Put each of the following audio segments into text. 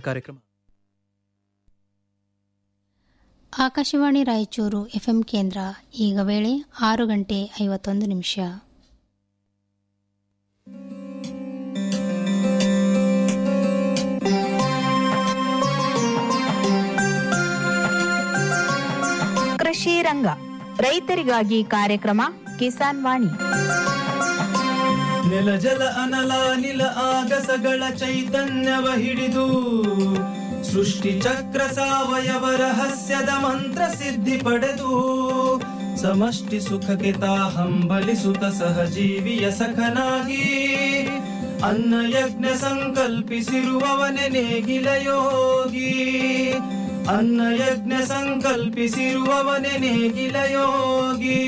ಕಾರ್ಯಕ್ರಮ ಆಕಾಶವಾಣಿ ರಾಯಚೂರು ಎಫ್ಎಂ ಕೇಂದ್ರ ಈಗ ವೇಳೆ ಆರು ಗಂಟೆ ಐವತ್ತೊಂದು ನಿಮಿಷ ಕೃಷಿ ರಂಗ ರೈತರಿಗಾಗಿ ಕಾರ್ಯಕ್ರಮ ಕಿಸಾನ್ ವಾಣಿ ನೆಲ ಜಲ ಅನಲ ನಿಲ ಆಗಸಗಳ ಚೈತನ್ಯವ ಹಿಡಿದು ಸೃಷ್ಟಿ ಚಕ್ರ ಸಾವಯವ ರಹಸ್ಯದ ಮಂತ್ರ ಸಿದ್ಧಿ ಪಡೆದು ಸಮಷ್ಟಿ ಸುಖಕ್ಕೆ ತಾ ಹಂಬಲಿಸುತ್ತ ಸಹಜೀವಿಯ ಸಖನಾಗಿ ಅನ್ನ ಯಜ್ಞ ಸಂಕಲ್ಪಿಸಿರುವವನೆ ನೇಗಿಲ ಯೋಗಿ ಅನ್ನ ಯಜ್ಞ ಸಂಕಲ್ಪಿಸಿರುವವನೆ ನೇಗಿಲ ಯೋಗಿ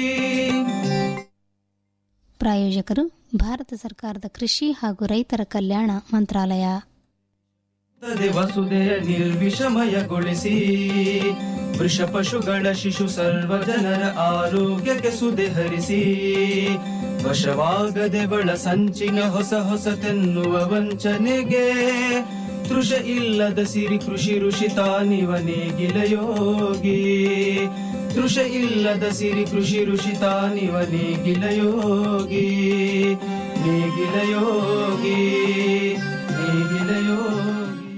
ಪ್ರಾಯೋಜಕರು ಭಾರತ ಸರ್ಕಾರದ ಕೃಷಿ ಹಾಗೂ ರೈತರ ಕಲ್ಯಾಣ ಮಂತ್ರಾಲಯ ತದೆ ವಸುದೆಯ ನಿರ್ವಿಷಮಯಗೊಳಿಸಿ ವೃಷ ಪಶುಗಳ ಶಿಶು ಸರ್ವ ಜನರ ಆರೋಗ್ಯಕ್ಕೆ ಸುದೆ ಹರಿಸಿ ವಶವಾಗದೆ ಬಳ ಸಂಚಿನ ಹೊಸ ಹೊಸತೆನ್ನುವ ವಂಚನೆಗೆ ತೃಷ ಇಲ್ಲದ ಸಿರಿ ಕೃಷಿ ಋಷಿ ತಾನಿವ ನೇಗಿಲ ಯೋಗಿ ತೃಷ ಇಲ್ಲದ ಸಿರಿ ಕೃಷಿ ಋಷಿ ತಾನಿವ ನೇಗಿಲ ಯೋಗಿ ನೇಗಿಲ ಯೋಗಿ ನೇಗಿಲ ಯೋಗಿ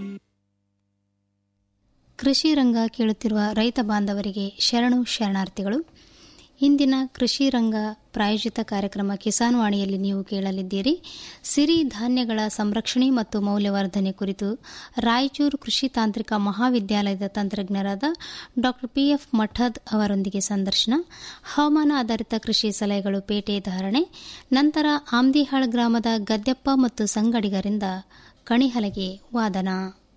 ಕೃಷಿ ರಂಗ ಕೇಳುತ್ತಿರುವ ರೈತ ಬಾಂಧವರಿಗೆ ಶರಣು ಶರಣಾರ್ಥಿಗಳು ಇಂದಿನ ಕೃಷಿ ರಂಗ ಪ್ರಾಯೋಜಿತ ಕಾರ್ಯಕ್ರಮ ಕಿಸಾನ್ ವಾಣಿಯಲ್ಲಿ ನೀವು ಕೇಳಲಿದ್ದೀರಿ ಸಿರಿ ಧಾನ್ಯಗಳ ಸಂರಕ್ಷಣೆ ಮತ್ತು ಮೌಲ್ಯವರ್ಧನೆ ಕುರಿತು ರಾಯಚೂರು ಕೃಷಿ ತಾಂತ್ರಿಕ ಮಹಾವಿದ್ಯಾಲಯದ ತಂತ್ರಜ್ಞರಾದ ಡಾ ಪಿಎಫ್ ಮಠದ್ ಅವರೊಂದಿಗೆ ಸಂದರ್ಶನ ಹವಾಮಾನ ಆಧಾರಿತ ಕೃಷಿ ಸಲಹೆಗಳು ಪೇಟೆ ಧಾರಣೆ ನಂತರ ಆಮ್ದಿಹಾಳ್ ಗ್ರಾಮದ ಗದ್ದೆಪ್ಪ ಮತ್ತು ಸಂಗಡಿಗರಿಂದ ಕಣಿಹಲಗೆ ವಾದನ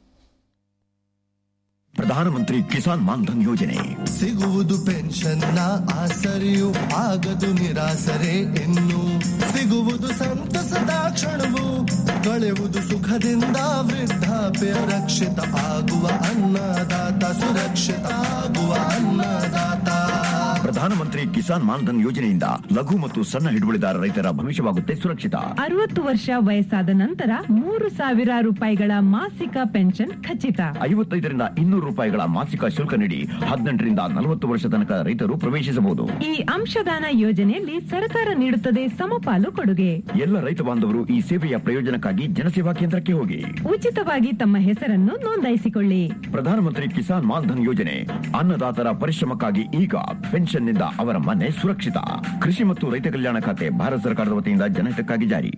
ಪ್ರಧಾನಮಂತ್ರಿ ಕಿಸಾನ್ ಮಾನ್ಧನ್ ಯೋಜನೆ ಸಿಗುವುದು ಪೆನ್ಷನ್ನ ಆಸರೆಯು ಆಗದು ನಿರಾಸರೆ ಇನ್ನು ಸಿಗುವುದು ಸಂತಸದ ಕ್ಷಣವು ಕಳೆಯುವುದು ಸುಖದಿಂದ ವೃದ್ಧಾಪ್ಯ ರಕ್ಷಿತ ಆಗುವ ಅನ್ನದಾತ ಸುರಕ್ಷಿತ ಆಗುವ ಅನ್ನದಾತ ಪ್ರಧಾನಮಂತ್ರಿ ಕಿಸಾನ್ ಮಾನ್ಧನ್ ಯೋಜನೆಯಿಂದ ಲಘು ಮತ್ತು ಸಣ್ಣ ಹಿಡುವಳಿದಾರ ರೈತರ ಭವಿಷ್ಯವಾಗುತ್ತೆ ಸುರಕ್ಷಿತ ಅರವತ್ತು ವರ್ಷ ವಯಸ್ಸಾದ ನಂತರ ಮೂರು ಸಾವಿರ ರೂಪಾಯಿಗಳ ಮಾಸಿಕ ಪೆನ್ಷನ್ ಖಚಿತ ಐವತ್ತೈದರಿಂದ ಇನ್ನೂರು ರೂಪಾಯಿಗಳ ಮಾಸಿಕ ಶುಲ್ಕ ನೀಡಿ ಹದಿನೆಂಟರಿಂದ ನಲವತ್ತು ವರ್ಷ ತನಕ ರೈತರು ಪ್ರವೇಶಿಸಬಹುದು ಈ ಅಂಶದಾನ ಯೋಜನೆಯಲ್ಲಿ ಸರ್ಕಾರ ನೀಡುತ್ತದೆ ಸಮಪಾಲು ಕೊಡುಗೆ ಎಲ್ಲ ರೈತ ಬಾಂಧವರು ಈ ಸೇವೆಯ ಪ್ರಯೋಜನಕ್ಕಾಗಿ ಜನಸೇವಾ ಕೇಂದ್ರಕ್ಕೆ ಹೋಗಿ ಉಚಿತವಾಗಿ ತಮ್ಮ ಹೆಸರನ್ನು ನೋಂದಾಯಿಸಿಕೊಳ್ಳಿ ಪ್ರಧಾನಮಂತ್ರಿ ಕಿಸಾನ್ ಮಾನ್ಧನ್ ಯೋಜನೆ ಅನ್ನದಾತರ ಪರಿಶ್ರಮಕ್ಕಾಗಿ ಈಗ ಪೆನ್ಷನ್ನಿಂದ ಅವರ ಮನೆ ಸುರಕ್ಷಿತ ಕೃಷಿ ಮತ್ತು ರೈತ ಕಲ್ಯಾಣ ಖಾತೆ ಭಾರತ ಸರ್ಕಾರದ ವತಿಯಿಂದ ಜನಹಿತಕ್ಕಾಗಿ ಜಾರಿ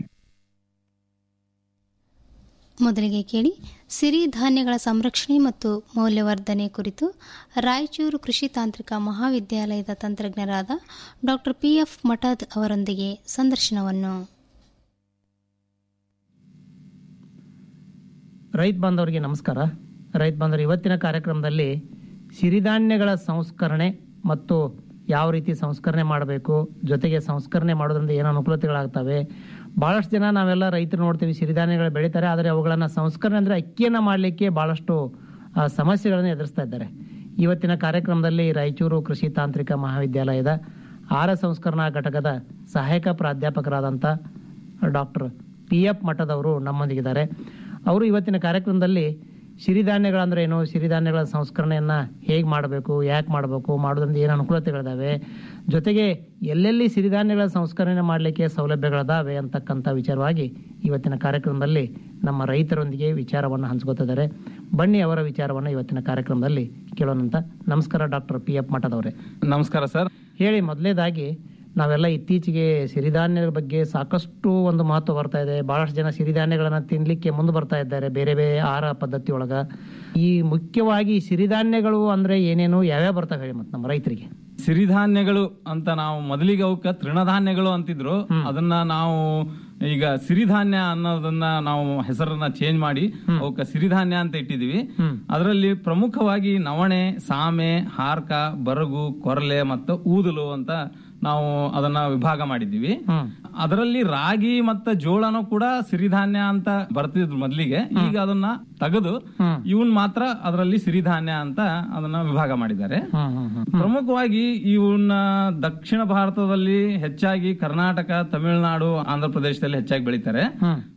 ಮೊದಲಿಗೆ ಕೇಳಿ ಸಿರಿ ಧಾನ್ಯಗಳ ಸಂರಕ್ಷಣೆ ಮತ್ತು ಮೌಲ್ಯವರ್ಧನೆ ಕುರಿತು ರಾಯಚೂರು ಕೃಷಿ ತಾಂತ್ರಿಕ ಮಹಾವಿದ್ಯಾಲಯದ ತಂತ್ರಜ್ಞರಾದ ಡಾ ಪಿಎಫ್ ಮಠದ್ ಅವರೊಂದಿಗೆ ಸಂದರ್ಶನವನ್ನು ರೈತ ಬಾಂಧವರಿಗೆ ನಮಸ್ಕಾರ ರೈತ ಬಾಂಧವರು ಇವತ್ತಿನ ಕಾರ್ಯಕ್ರಮದಲ್ಲಿ ಸಿರಿಧಾನ್ಯಗಳ ಸಂಸ್ಕರಣೆ ಮತ್ತು ಯಾವ ರೀತಿ ಸಂಸ್ಕರಣೆ ಮಾಡಬೇಕು ಜೊತೆಗೆ ಸಂಸ್ಕರಣೆ ಮಾಡೋದ್ರಿಂದ ಏನು ಅನುಕೂಲತೆಗಳಾಗ್ತವೆ ಭಾಳಷ್ಟು ಜನ ನಾವೆಲ್ಲ ರೈತರು ನೋಡ್ತೀವಿ ಸಿರಿಧಾನ್ಯಗಳು ಬೆಳೀತಾರೆ ಆದರೆ ಅವುಗಳನ್ನು ಸಂಸ್ಕರಣೆ ಅಂದರೆ ಅಕ್ಕಿಯನ್ನು ಮಾಡಲಿಕ್ಕೆ ಭಾಳಷ್ಟು ಆ, ಸಮಸ್ಯೆಗಳನ್ನು ಎದುರಿಸ್ತಾ ಇದ್ದಾರೆ ಇವತ್ತಿನ ಕಾರ್ಯಕ್ರಮದಲ್ಲಿ ರಾಯಚೂರು ಕೃಷಿ ತಾಂತ್ರಿಕ ಮಹಾವಿದ್ಯಾಲಯದ ಆಹಾರ ಸಂಸ್ಕರಣಾ ಘಟಕದ ಸಹಾಯಕ ಪ್ರಾಧ್ಯಾಪಕರಾದಂಥ ಡಾಕ್ಟರ್ ಪಿ ಎಫ್ ಮಠದವರು ನಮ್ಮೊಂದಿಗಿದ್ದಾರೆ ಅವರು ಇವತ್ತಿನ ಕಾರ್ಯಕ್ರಮದಲ್ಲಿ ಸಿರಿಧಾನ್ಯಗಳಂದ್ರೆ ಏನು ಸಿರಿಧಾನ್ಯಗಳ ಸಂಸ್ಕರಣೆಯನ್ನು ಹೇಗೆ ಮಾಡಬೇಕು ಯಾಕೆ ಮಾಡಬೇಕು ಮಾಡೋದ್ರಿಂದ ಏನು ಅನುಕೂಲತೆಗಳಿದಾವೆ ಜೊತೆಗೆ ಎಲ್ಲೆಲ್ಲಿ ಸಿರಿಧಾನ್ಯಗಳ ಸಂಸ್ಕರಣೆ ಮಾಡಲಿಕ್ಕೆ ಸೌಲಭ್ಯಗಳಿದಾವೆ ಅಂತಕ್ಕಂಥ ವಿಚಾರವಾಗಿ ಇವತ್ತಿನ ಕಾರ್ಯಕ್ರಮದಲ್ಲಿ ನಮ್ಮ ರೈತರೊಂದಿಗೆ ವಿಚಾರವನ್ನು ಹಂಚ್ಕೋತಿದ್ದಾರೆ ಬನ್ನಿ ಅವರ ವಿಚಾರವನ್ನು ಇವತ್ತಿನ ಕಾರ್ಯಕ್ರಮದಲ್ಲಿ ಕೇಳೋಣಂತ ನಮಸ್ಕಾರ ಡಾಕ್ಟರ್ ಪಿ ಎಫ್ ಮಠದವರೇ ನಮಸ್ಕಾರ ಸರ್ ಹೇಳಿ ಮೊದಲೇದಾಗಿ ನಾವೆಲ್ಲ ಇತ್ತೀಚೆಗೆ ಸಿರಿಧಾನ್ಯಗಳ ಬಗ್ಗೆ ಸಾಕಷ್ಟು ಒಂದು ಮಹತ್ವ ಬರ್ತಾ ಇದೆ ಬಹಳಷ್ಟು ಜನ ಸಿರಿಧಾನ್ಯಗಳನ್ನ ತಿನ್ಲಿಕ್ಕೆ ಮುಂದೆ ಬರ್ತಾ ಇದ್ದಾರೆ ಬೇರೆ ಬೇರೆ ಆಹಾರ ಪದ್ಧತಿ ಒಳಗ ಈ ಮುಖ್ಯವಾಗಿ ಸಿರಿಧಾನ್ಯಗಳು ಅಂದ್ರೆ ಏನೇನು ಯಾವ್ಯಾವ ಬರ್ತಾವೆ ಹೇಳಿ ಮತ್ತೆ ನಮ್ಮ ರೈತರಿಗೆ ಸಿರಿಧಾನ್ಯಗಳು ಅಂತ ನಾವು ಮೊದಲಿಗೆ ಅವಕ್ಕ ತೃಣಧಾನ್ಯಗಳು ಅಂತಿದ್ರು ಅದನ್ನ ನಾವು ಈಗ ಸಿರಿಧಾನ್ಯ ಅನ್ನೋದನ್ನ ನಾವು ಹೆಸರನ್ನ ಚೇಂಜ್ ಮಾಡಿ ಅವಕ್ಕ ಸಿರಿಧಾನ್ಯ ಅಂತ ಇಟ್ಟಿದೀವಿ ಅದರಲ್ಲಿ ಪ್ರಮುಖವಾಗಿ ನವಣೆ ಸಾಮೆ ಹಾರ್ಕ ಬರಗು ಕೊರಲೆ ಮತ್ತು ಊದಲು ಅಂತ ನಾವು ಅದನ್ನ ವಿಭಾಗ ಮಾಡಿದ್ದೀವಿ ಅದರಲ್ಲಿ ರಾಗಿ ಮತ್ತು ಜೋಳನು ಕೂಡ ಸಿರಿಧಾನ್ಯ ಅಂತ ಬರ್ತಿದ್ರು ಮೊದಲಿಗೆ ಈಗ ಅದನ್ನ ತೆಗೆದು ಇವನ್ ಮಾತ್ರ ಅದರಲ್ಲಿ ಸಿರಿಧಾನ್ಯ ಅಂತ ಅದನ್ನ ವಿಭಾಗ ಮಾಡಿದ್ದಾರೆ ಪ್ರಮುಖವಾಗಿ ಇವನ್ನ ದಕ್ಷಿಣ ಭಾರತದಲ್ಲಿ ಹೆಚ್ಚಾಗಿ ಕರ್ನಾಟಕ ತಮಿಳುನಾಡು ಆಂಧ್ರ ಪ್ರದೇಶದಲ್ಲಿ ಹೆಚ್ಚಾಗಿ ಬೆಳಿತಾರೆ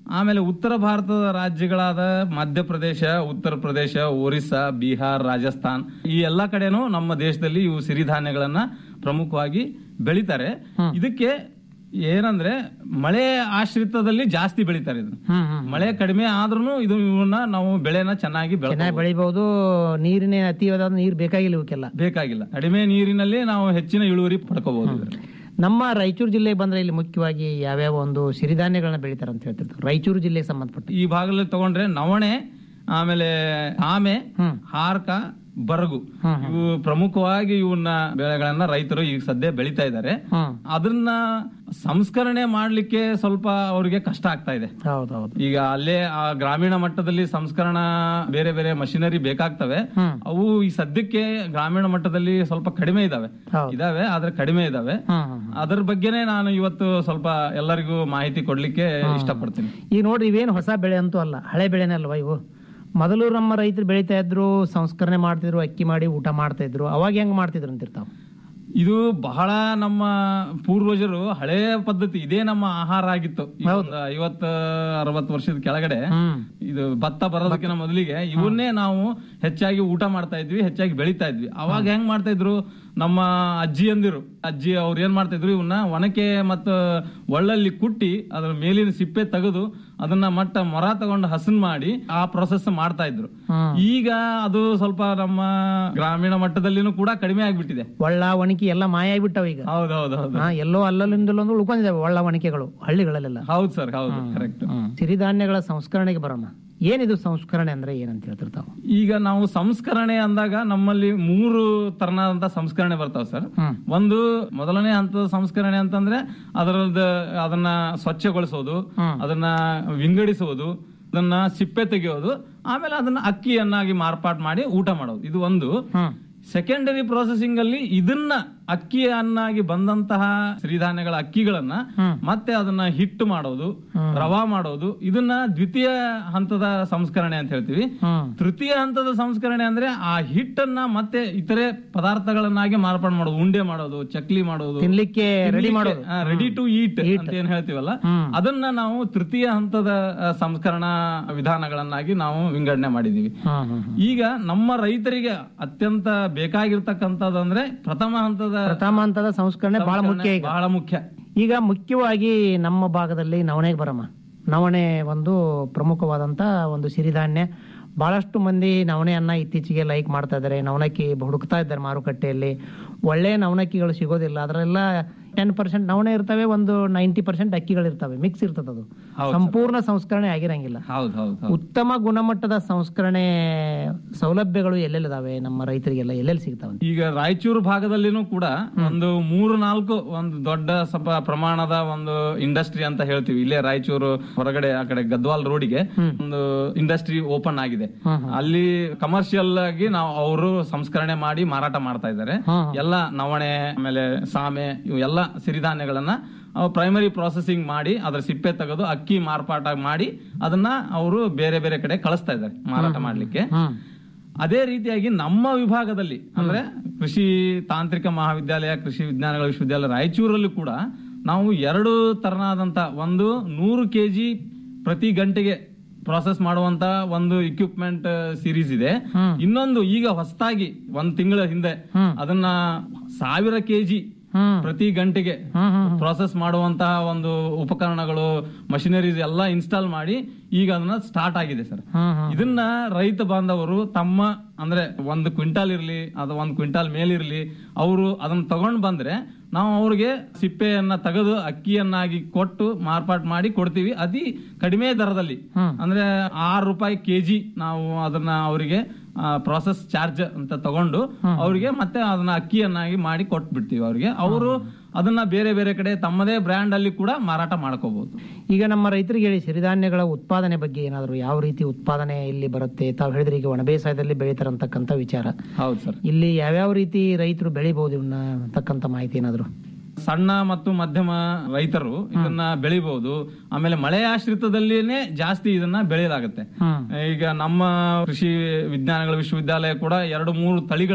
ಆಮೇಲೆ ಉತ್ತರ ಭಾರತದ ರಾಜ್ಯಗಳಾದ ಮಧ್ಯಪ್ರದೇಶ ಉತ್ತರ ಪ್ರದೇಶ ಒರಿಸ್ಸಾ ಬಿಹಾರ್ ರಾಜಸ್ಥಾನ್ ಈ ಎಲ್ಲಾ ಕಡೆನೂ ನಮ್ಮ ದೇಶದಲ್ಲಿ ಇವು ಸಿರಿಧಾನ್ಯಗಳನ್ನ ಪ್ರಮುಖವಾಗಿ ಬೆಳಿತಾರೆ ಇದಕ್ಕೆ ಏನಂದ್ರೆ ಮಳೆ ಆಶ್ರಿತದಲ್ಲಿ ಜಾಸ್ತಿ ಬೆಳಿತಾರೆ ಇದನ್ನ ಮಳೆ ಕಡಿಮೆ ಆದ್ರೂ ಇದು ಇವನ್ನ ನಾವು ಬೆಳೆನ ಚೆನ್ನಾಗಿ ಚೆನ್ನಾಗಿ ಬೆಳೆ ಬೆಳಿಬಹುದು ನೀರಿನ ಅತಿಯಾದ ನೀರು ಬೇಕಾಗಿಲ್ಲ ಇವಕ್ಕೆಲ್ಲ ಬೇಕಾಗಿಲ್ಲ ಕಡಿಮೆ ನೀರಿನಲ್ಲಿ ನಾವು ಹೆಚ್ಚಿನ ಇಳುವರಿ ಪಡ್ಕೋಬಹುದು ನಮ್ಮ ರಾಯಚೂರು ಜಿಲ್ಲೆಗೆ ಬಂದ್ರೆ ಇಲ್ಲಿ ಮುಖ್ಯವಾಗಿ ಯಾವ್ಯಾವ ಒಂದು ಸಿರಿಧಾನ್ಯಗಳನ್ನ ಬೆಳಿತಾರೆ ಅಂತ ಹೇಳ್ತಿರ್ತಾರೆ ರಾಯಚೂರು ಜಿಲ್ಲೆಗೆ ಸಂಬಂಧಪಟ್ಟ ಈ ಭಾಗದಲ್ಲಿ ತಗೊಂಡ್ರೆ ನವಣೆ ಆಮೇಲೆ ಆಮೆ ಹಾರ್ಕ ಬರಗು ಇವು ಪ್ರಮುಖವಾಗಿ ಇವನ್ನ ಬೆಳೆಗಳನ್ನ ರೈತರು ಈಗ ಸದ್ಯ ಬೆಳಿತಾ ಇದ್ದಾರೆ ಅದನ್ನ ಸಂಸ್ಕರಣೆ ಮಾಡ್ಲಿಕ್ಕೆ ಸ್ವಲ್ಪ ಅವ್ರಿಗೆ ಕಷ್ಟ ಆಗ್ತಾ ಇದೆ ಹೌದೌದು ಈಗ ಅಲ್ಲೇ ಆ ಗ್ರಾಮೀಣ ಮಟ್ಟದಲ್ಲಿ ಸಂಸ್ಕರಣಾ ಬೇರೆ ಬೇರೆ ಮಷಿನರಿ ಬೇಕಾಗ್ತವೆ ಅವು ಈ ಸದ್ಯಕ್ಕೆ ಗ್ರಾಮೀಣ ಮಟ್ಟದಲ್ಲಿ ಸ್ವಲ್ಪ ಕಡಿಮೆ ಇದಾವೆ ಇದಾವೆ ಆದ್ರೆ ಕಡಿಮೆ ಇದಾವೆ ಅದ್ರ ಬಗ್ಗೆನೇ ನಾನು ಇವತ್ತು ಸ್ವಲ್ಪ ಎಲ್ಲರಿಗೂ ಮಾಹಿತಿ ಕೊಡ್ಲಿಕ್ಕೆ ಇಷ್ಟಪಡ್ತೀನಿ ಈಗ ನೋಡ್ರಿ ಇವೇನು ಹೊಸ ಬೆಳೆ ಅಂತೂ ಅಲ್ಲ ಹಳೆ ಬೆಳೆನೇ ಅಲ್ವಾ ಇವು ಮೊದಲು ನಮ್ಮ ರೈತರು ಬೆಳಿತಾ ಇದ್ರು ಸಂಸ್ಕರಣೆ ಮಾಡ್ತಿದ್ರು ಅಕ್ಕಿ ಮಾಡಿ ಊಟ ಮಾಡ್ತಾ ಇದ್ರು ಅವಾಗ ಹೆಂಗ್ ಮಾಡ್ತಿದ್ರು ಅಂತಿರ್ತಾವ ಇದು ಬಹಳ ನಮ್ಮ ಪೂರ್ವಜರು ಹಳೆಯ ಪದ್ಧತಿ ಇದೇ ನಮ್ಮ ಆಹಾರ ಆಗಿತ್ತು ಈಗ ಒಂದು ಐವತ್ತ ಅರವತ್ತು ವರ್ಷದ ಕೆಳಗಡೆ ಇದು ಭತ್ತ ಬರೋದಕ್ಕಿಂತ ಮೊದಲಿಗೆ ಇವನ್ನೇ ನಾವು ಹೆಚ್ಚಾಗಿ ಊಟ ಮಾಡ್ತಾ ಇದ್ವಿ ಹೆಚ್ಚಾಗಿ ಬೆಳಿತಾ ಇದ್ವಿ ಅವಾಗ ಹೆಂಗ್ ಮಾಡ್ತಾ ಇದ್ರು ನಮ್ಮ ಅಜ್ಜಿ ಅಂದಿರು ಅಜ್ಜಿ ಅವ್ರು ಏನ್ ಮಾಡ್ತಾ ಇದ್ರು ಇವನ್ನ ಒನಕೆ ಮತ್ತು ಒಳ್ಳಲ್ಲಿ ಕುಟ್ಟಿ ಅದ್ರ ಮೇಲಿನ ಸಿಪ್ಪೆ ತೆಗೆದು ಅದನ್ನ ಮಟ್ಟ ಮೊರ ತಗೊಂಡು ಹಸನ್ ಮಾಡಿ ಆ ಪ್ರೊಸೆಸ್ ಮಾಡ್ತಾ ಇದ್ರು ಈಗ ಅದು ಸ್ವಲ್ಪ ನಮ್ಮ ಗ್ರಾಮೀಣ ಮಟ್ಟದಲ್ಲಿನೂ ಕೂಡ ಕಡಿಮೆ ಆಗ್ಬಿಟ್ಟಿದೆ ಒಳ್ಳ ಒಣಕಿ ಎಲ್ಲ ಮಾಯ ಆಗ್ಬಿಟ್ಟವ ಈಗ ಹೌದೌದೌದು ಹಾ, ಎಲ್ಲೋ ಅಲ್ಲಲ್ಲಿಂದಲೊಂದು ಉಳ್ಕೊಂಡಿದ್ದಾವೆ ಒಳ್ಳ ಒಣಕೆಗಳು ಹಳ್ಳಿಗಳಲ್ಲೆಲ್ಲ ಹೌದು ಸರ್ ಹೌದು ಕರೆಕ್ಟ್ ಸಿರಿಧಾನ್ಯಗಳ ಸಂಸ್ಕರಣೆಗೆ ಬರೋಣ ಏನಿದು ಸಂಸ್ಕರಣೆ ಅಂದ್ರೆ ಏನಂತ ಹೇಳ್ತಿರ್ತಾವ ಈಗ ನಾವು ಸಂಸ್ಕರಣೆ ಅಂದಾಗ ನಮ್ಮಲ್ಲಿ ಮೂರು ತರನಾದಂತ ಸಂಸ್ಕರಣೆ ಬರ್ತಾವ ಸರ್ ಒಂದು ಮೊದಲನೇ ಹಂತದ ಸಂಸ್ಕರಣೆ ಅಂತಂದ್ರೆ ಅದರದ್ದು ಅದನ್ನ ಸ್ವಚ್ಛಗೊಳಿಸೋದು ಅದನ್ನ ವಿಂಗಡಿಸೋದು ಅದನ್ನ ಸಿಪ್ಪೆ ತೆಗೆಯೋದು ಆಮೇಲೆ ಅದನ್ನ ಅಕ್ಕಿಯನ್ನಾಗಿ ಮಾರ್ಪಾಟ್ ಮಾಡಿ ಊಟ ಮಾಡೋದು ಇದು ಒಂದು ಸೆಕೆಂಡರಿ ಪ್ರೊಸೆಸಿಂಗ್ ಅಲ್ಲಿ ಇದನ್ನ ಅಕ್ಕಿಯನ್ನಾಗಿ ಬಂದಂತಹ ಸಿರಿಧಾನ್ಯಗಳ ಅಕ್ಕಿಗಳನ್ನ ಮತ್ತೆ ಅದನ್ನ ಹಿಟ್ಟು ಮಾಡೋದು ರವಾ ಮಾಡೋದು ಇದನ್ನ ದ್ವಿತೀಯ ಹಂತದ ಸಂಸ್ಕರಣೆ ಅಂತ ಹೇಳ್ತೀವಿ ತೃತೀಯ ಹಂತದ ಸಂಸ್ಕರಣೆ ಅಂದ್ರೆ ಆ ಹಿಟ್ಟನ್ನ ಮತ್ತೆ ಇತರೆ ಪದಾರ್ಥಗಳನ್ನಾಗಿ ಮಾರ್ಪಾಡು ಮಾಡೋದು ಉಂಡೆ ಮಾಡೋದು ಚಕ್ಲಿ ಮಾಡೋದು ತಿನ್ಲಿಕ್ಕೆ ready ಮಾಡೋದು. ರೆಡಿ ಟು ಈಟ್ ಅಂತ ಏನ್ ಹೇಳ್ತೀವಲ್ಲ ಅದನ್ನ ನಾವು ತೃತೀಯ ಹಂತದ ಆ, ಸಂಸ್ಕರಣಾ ವಿಧಾನಗಳನ್ನಾಗಿ ನಾವು ವಿಂಗಡಣೆ ಮಾಡಿದೀವಿ ಈಗ ನಮ್ಮ ರೈತರಿಗೆ ಅತ್ಯಂತ ಬೇಕಾಗಿರ್ತಕ್ಕಂಥದ್ದಂದ್ರೆ ಪ್ರಥಮ ಹಂತದ ಪ್ರಥಮ ಹಂತದ ಸಂಸ್ಕರಣೆ ಬಹಳ ಮುಖ್ಯ ಈಗ ಬಹಳ ಮುಖ್ಯ ಈಗ ಮುಖ್ಯವಾಗಿ ನಮ್ಮ ಭಾಗದಲ್ಲಿ ನವಣೆಗೆ ಬರಮ್ಮ ನವಣೆ ಒಂದು ಪ್ರಮುಖವಾದಂತ ಒಂದು ಸಿರಿಧಾನ್ಯ ಬಹಳಷ್ಟು ಮಂದಿ ನವಣೆಯನ್ನ ಇತ್ತೀಚೆಗೆ ಲೈಕ್ ಮಾಡ್ತಾ ಇದ್ದಾರೆ ನವಣಕ್ಕಿ ಹುಡುಕ್ತಾ ಇದ್ದಾರೆ ಮಾರುಕಟ್ಟೆಯಲ್ಲಿ ಒಳ್ಳೆ ನವಣಕ್ಕಿಗಳು ಸಿಗೋದಿಲ್ಲ ಅದರೆಲ್ಲ ಟೆನ್ ಪರ್ಸೆಂಟ್ ನವಣೆ ಇರ್ತವೆ ಒಂದು ನೈಂಟಿ ಪರ್ಸೆಂಟ್ ಅಕ್ಕಿಗಳು ಇರ್ತವೆ ಮಿಕ್ಸ್ ಇರ್ತದೆ ಅದು ಸಂಪೂರ್ಣ ಸಂಸ್ಕರಣೆ ಆಗಿರಂಗಿಲ್ಲ ಹೌದು ಹೌದು ಉತ್ತಮ ಗುಣಮಟ್ಟದ ಸಂಸ್ಕರಣೆ ಸೌಲಭ್ಯಗಳು ಎಲ್ಲೆಲ್ಲಿದಾವೆ ನಮ್ಮ ರೈತರಿಗೆಲ್ಲ ಎಲ್ಲೆಲ್ಲಿ ಸಿಗ್ತಾವೆ ಈಗ ರಾಯಚೂರು ಭಾಗದಲ್ಲಿನೂ ಕೂಡ ಒಂದು ಮೂರು ನಾಲ್ಕು ಒಂದು ದೊಡ್ಡ ಸ್ವಲ್ಪ ಪ್ರಮಾಣದ ಒಂದು ಇಂಡಸ್ಟ್ರಿ ಅಂತ ಹೇಳ್ತೀವಿ ಇಲ್ಲೇ ರಾಯಚೂರು ಹೊರಗಡೆ ಆ ಕಡೆ ಗದ್ವಾಲ್ ರೋಡಿಗೆ ಒಂದು ಇಂಡಸ್ಟ್ರಿ ಓಪನ್ ಆಗಿದೆ ಅಲ್ಲಿ ಕಮರ್ಷಿಯಲ್ ಆಗಿ ನಾವು ಅವರು ಸಂಸ್ಕರಣೆ ಮಾಡಿ ಮಾರಾಟ ಮಾಡ್ತಾ ಇದ್ದಾರೆ ಎಲ್ಲ ನವಣೆ ಆಮೇಲೆ ಸಾಮೆ ಇವು ಎಲ್ಲ ಸಿರಿಧಾನ್ಯಗಳನ್ನ ಪ್ರೈಮರಿ ಪ್ರಾಸೆಸಿಂಗ್ ಮಾಡಿ ಅದ್ರ ಸಿಪ್ಪೆ ತೆಗೆದು ಅಕ್ಕಿ ಮಾರ್ಪಾಟ ಮಾಡಿ ಅದನ್ನ ಅವರು ಬೇರೆ ಬೇರೆ ಕಡೆ ಕಳಿಸ್ತಾ ಇದ್ದಾರೆ ಮಾರಾಟ ಮಾಡ್ಲಿಕ್ಕೆ ಅದೇ ರೀತಿಯಾಗಿ ನಮ್ಮ ವಿಭಾಗದಲ್ಲಿ ಅಂದ್ರೆ ಕೃಷಿ ತಾಂತ್ರಿಕ ಮಹಾವಿದ್ಯಾಲಯ ಕೃಷಿ ವಿಜ್ಞಾನಗಳ ವಿಶ್ವವಿದ್ಯಾಲಯ ರಾಯಚೂರಲ್ಲೂ ಕೂಡ ನಾವು ಎರಡು ತರನಾದಂತ ಒಂದು ನೂರು ಕೆಜಿ ಪ್ರತಿ ಗಂಟೆಗೆ ಪ್ರಾಸೆಸ್ ಮಾಡುವಂತ ಒಂದು ಇಕ್ವಿಪ್ಮೆಂಟ್ ಸೀರೀಸ್ ಇದೆ ಇನ್ನೊಂದು ಈಗ ಹೊಸದಾಗಿ ಒಂದ್ ತಿಂಗಳ ಹಿಂದೆ ಅದನ್ನ ಸಾವಿರ ಕೆಜಿ ಪ್ರತಿ ಗಂಟೆಗೆ ಪ್ರಾಸೆಸ್ ಮಾಡುವಂತಹ ಒಂದು ಉಪಕರಣಗಳು ಮಷಿನರೀಸ್ ಎಲ್ಲ ಇನ್ಸ್ಟಾಲ್ ಮಾಡಿ ಈಗ ಅದನ್ನ ಸ್ಟಾರ್ಟ್ ಆಗಿದೆ ಸರ್ ಇದನ್ನ ರೈತ ಬಾಂಧವರು ತಮ್ಮ ಅಂದ್ರೆ ಒಂದು ಕ್ವಿಂಟಾಲ್ ಇರ್ಲಿ ಅದು ಒಂದು ಕ್ವಿಂಟಾಲ್ ಮೇಲಿರ್ಲಿ ಅವರು ಅದನ್ನ ತಗೊಂಡ್ ಬಂದ್ರೆ ನಾವು ಅವ್ರಿಗೆ ಸಿಪ್ಪೆಯನ್ನ ತೆಗೆದು ಅಕ್ಕಿಯನ್ನಾಗಿ ಕೊಟ್ಟು ಮಾರ್ಪಾಟ್ ಮಾಡಿ ಕೊಡ್ತೀವಿ ಅತಿ ಕಡಿಮೆ ದರದಲ್ಲಿ ಅಂದ್ರೆ ಆರು ರೂಪಾಯಿ ಕೆಜಿ ನಾವು ಅದನ್ನ ಅವರಿಗೆ ಪ್ರಾಸೆಸ್ ಚಾರ್ಜ್ ಅಂತ ತಗೊಂಡು ಅವರಿಗೆ ಮತ್ತೆ ಅದನ್ನ ಅಕ್ಕಿಯನ್ನಾಗಿ ಮಾಡಿ ಕೊಟ್ಬಿಡ್ತೀವಿ ಅವ್ರಿಗೆ ಅವರು ಅದನ್ನ ಬೇರೆ ಬೇರೆ ಕಡೆ ತಮ್ಮದೇ ಬ್ರ್ಯಾಂಡ್ ಅಲ್ಲಿ ಕೂಡ ಮಾರಾಟ ಮಾಡ್ಕೋಬಹುದು ಈಗ ನಮ್ಮ ರೈತರಿಗೆ ಹೇಳಿ ಸಿರಿಧಾನ್ಯಗಳ ಉತ್ಪಾದನೆ ಬಗ್ಗೆ ಏನಾದ್ರು ಯಾವ ರೀತಿ ಉತ್ಪಾದನೆ ಇಲ್ಲಿ ಬರುತ್ತೆ ತಾವು ಹೇಳಿದ್ರೆ ಈಗ ಒಣ ಬೇಸಾಯದಲ್ಲಿ ಬೆಳೀತಾರಂತಕ್ಕಂಥ ವಿಚಾರ ಹೌದು ಸರ್ ಇಲ್ಲಿ ಯಾವ್ಯಾವ ರೀತಿ ರೈತರು ಬೆಳಿಬಹುದು ಇವನ್ನ ಅಂತಕ್ಕಂಥ ಮಾಹಿತಿ ಏನಾದ್ರು ಸಣ್ಣ ಮತ್ತು ಮಧ್ಯಮ ರೈತರು ಇದನ್ನ ಬೆಳಿಬಹುದು ಆಮೇಲೆ ಮಳೆ ಆಶ್ರಿತದಲ್ಲಿನೇ ಜಾಸ್ತಿ ಇದನ್ನ ಬೆಳೆಯಲಾಗುತ್ತೆ ಈಗ ನಮ್ಮ ಕೃಷಿ ವಿಜ್ಞಾನಗಳ ವಿಶ್ವವಿದ್ಯಾಲಯ ಕೂಡ ಎರಡು ಮೂರು ತಳಿಗಳು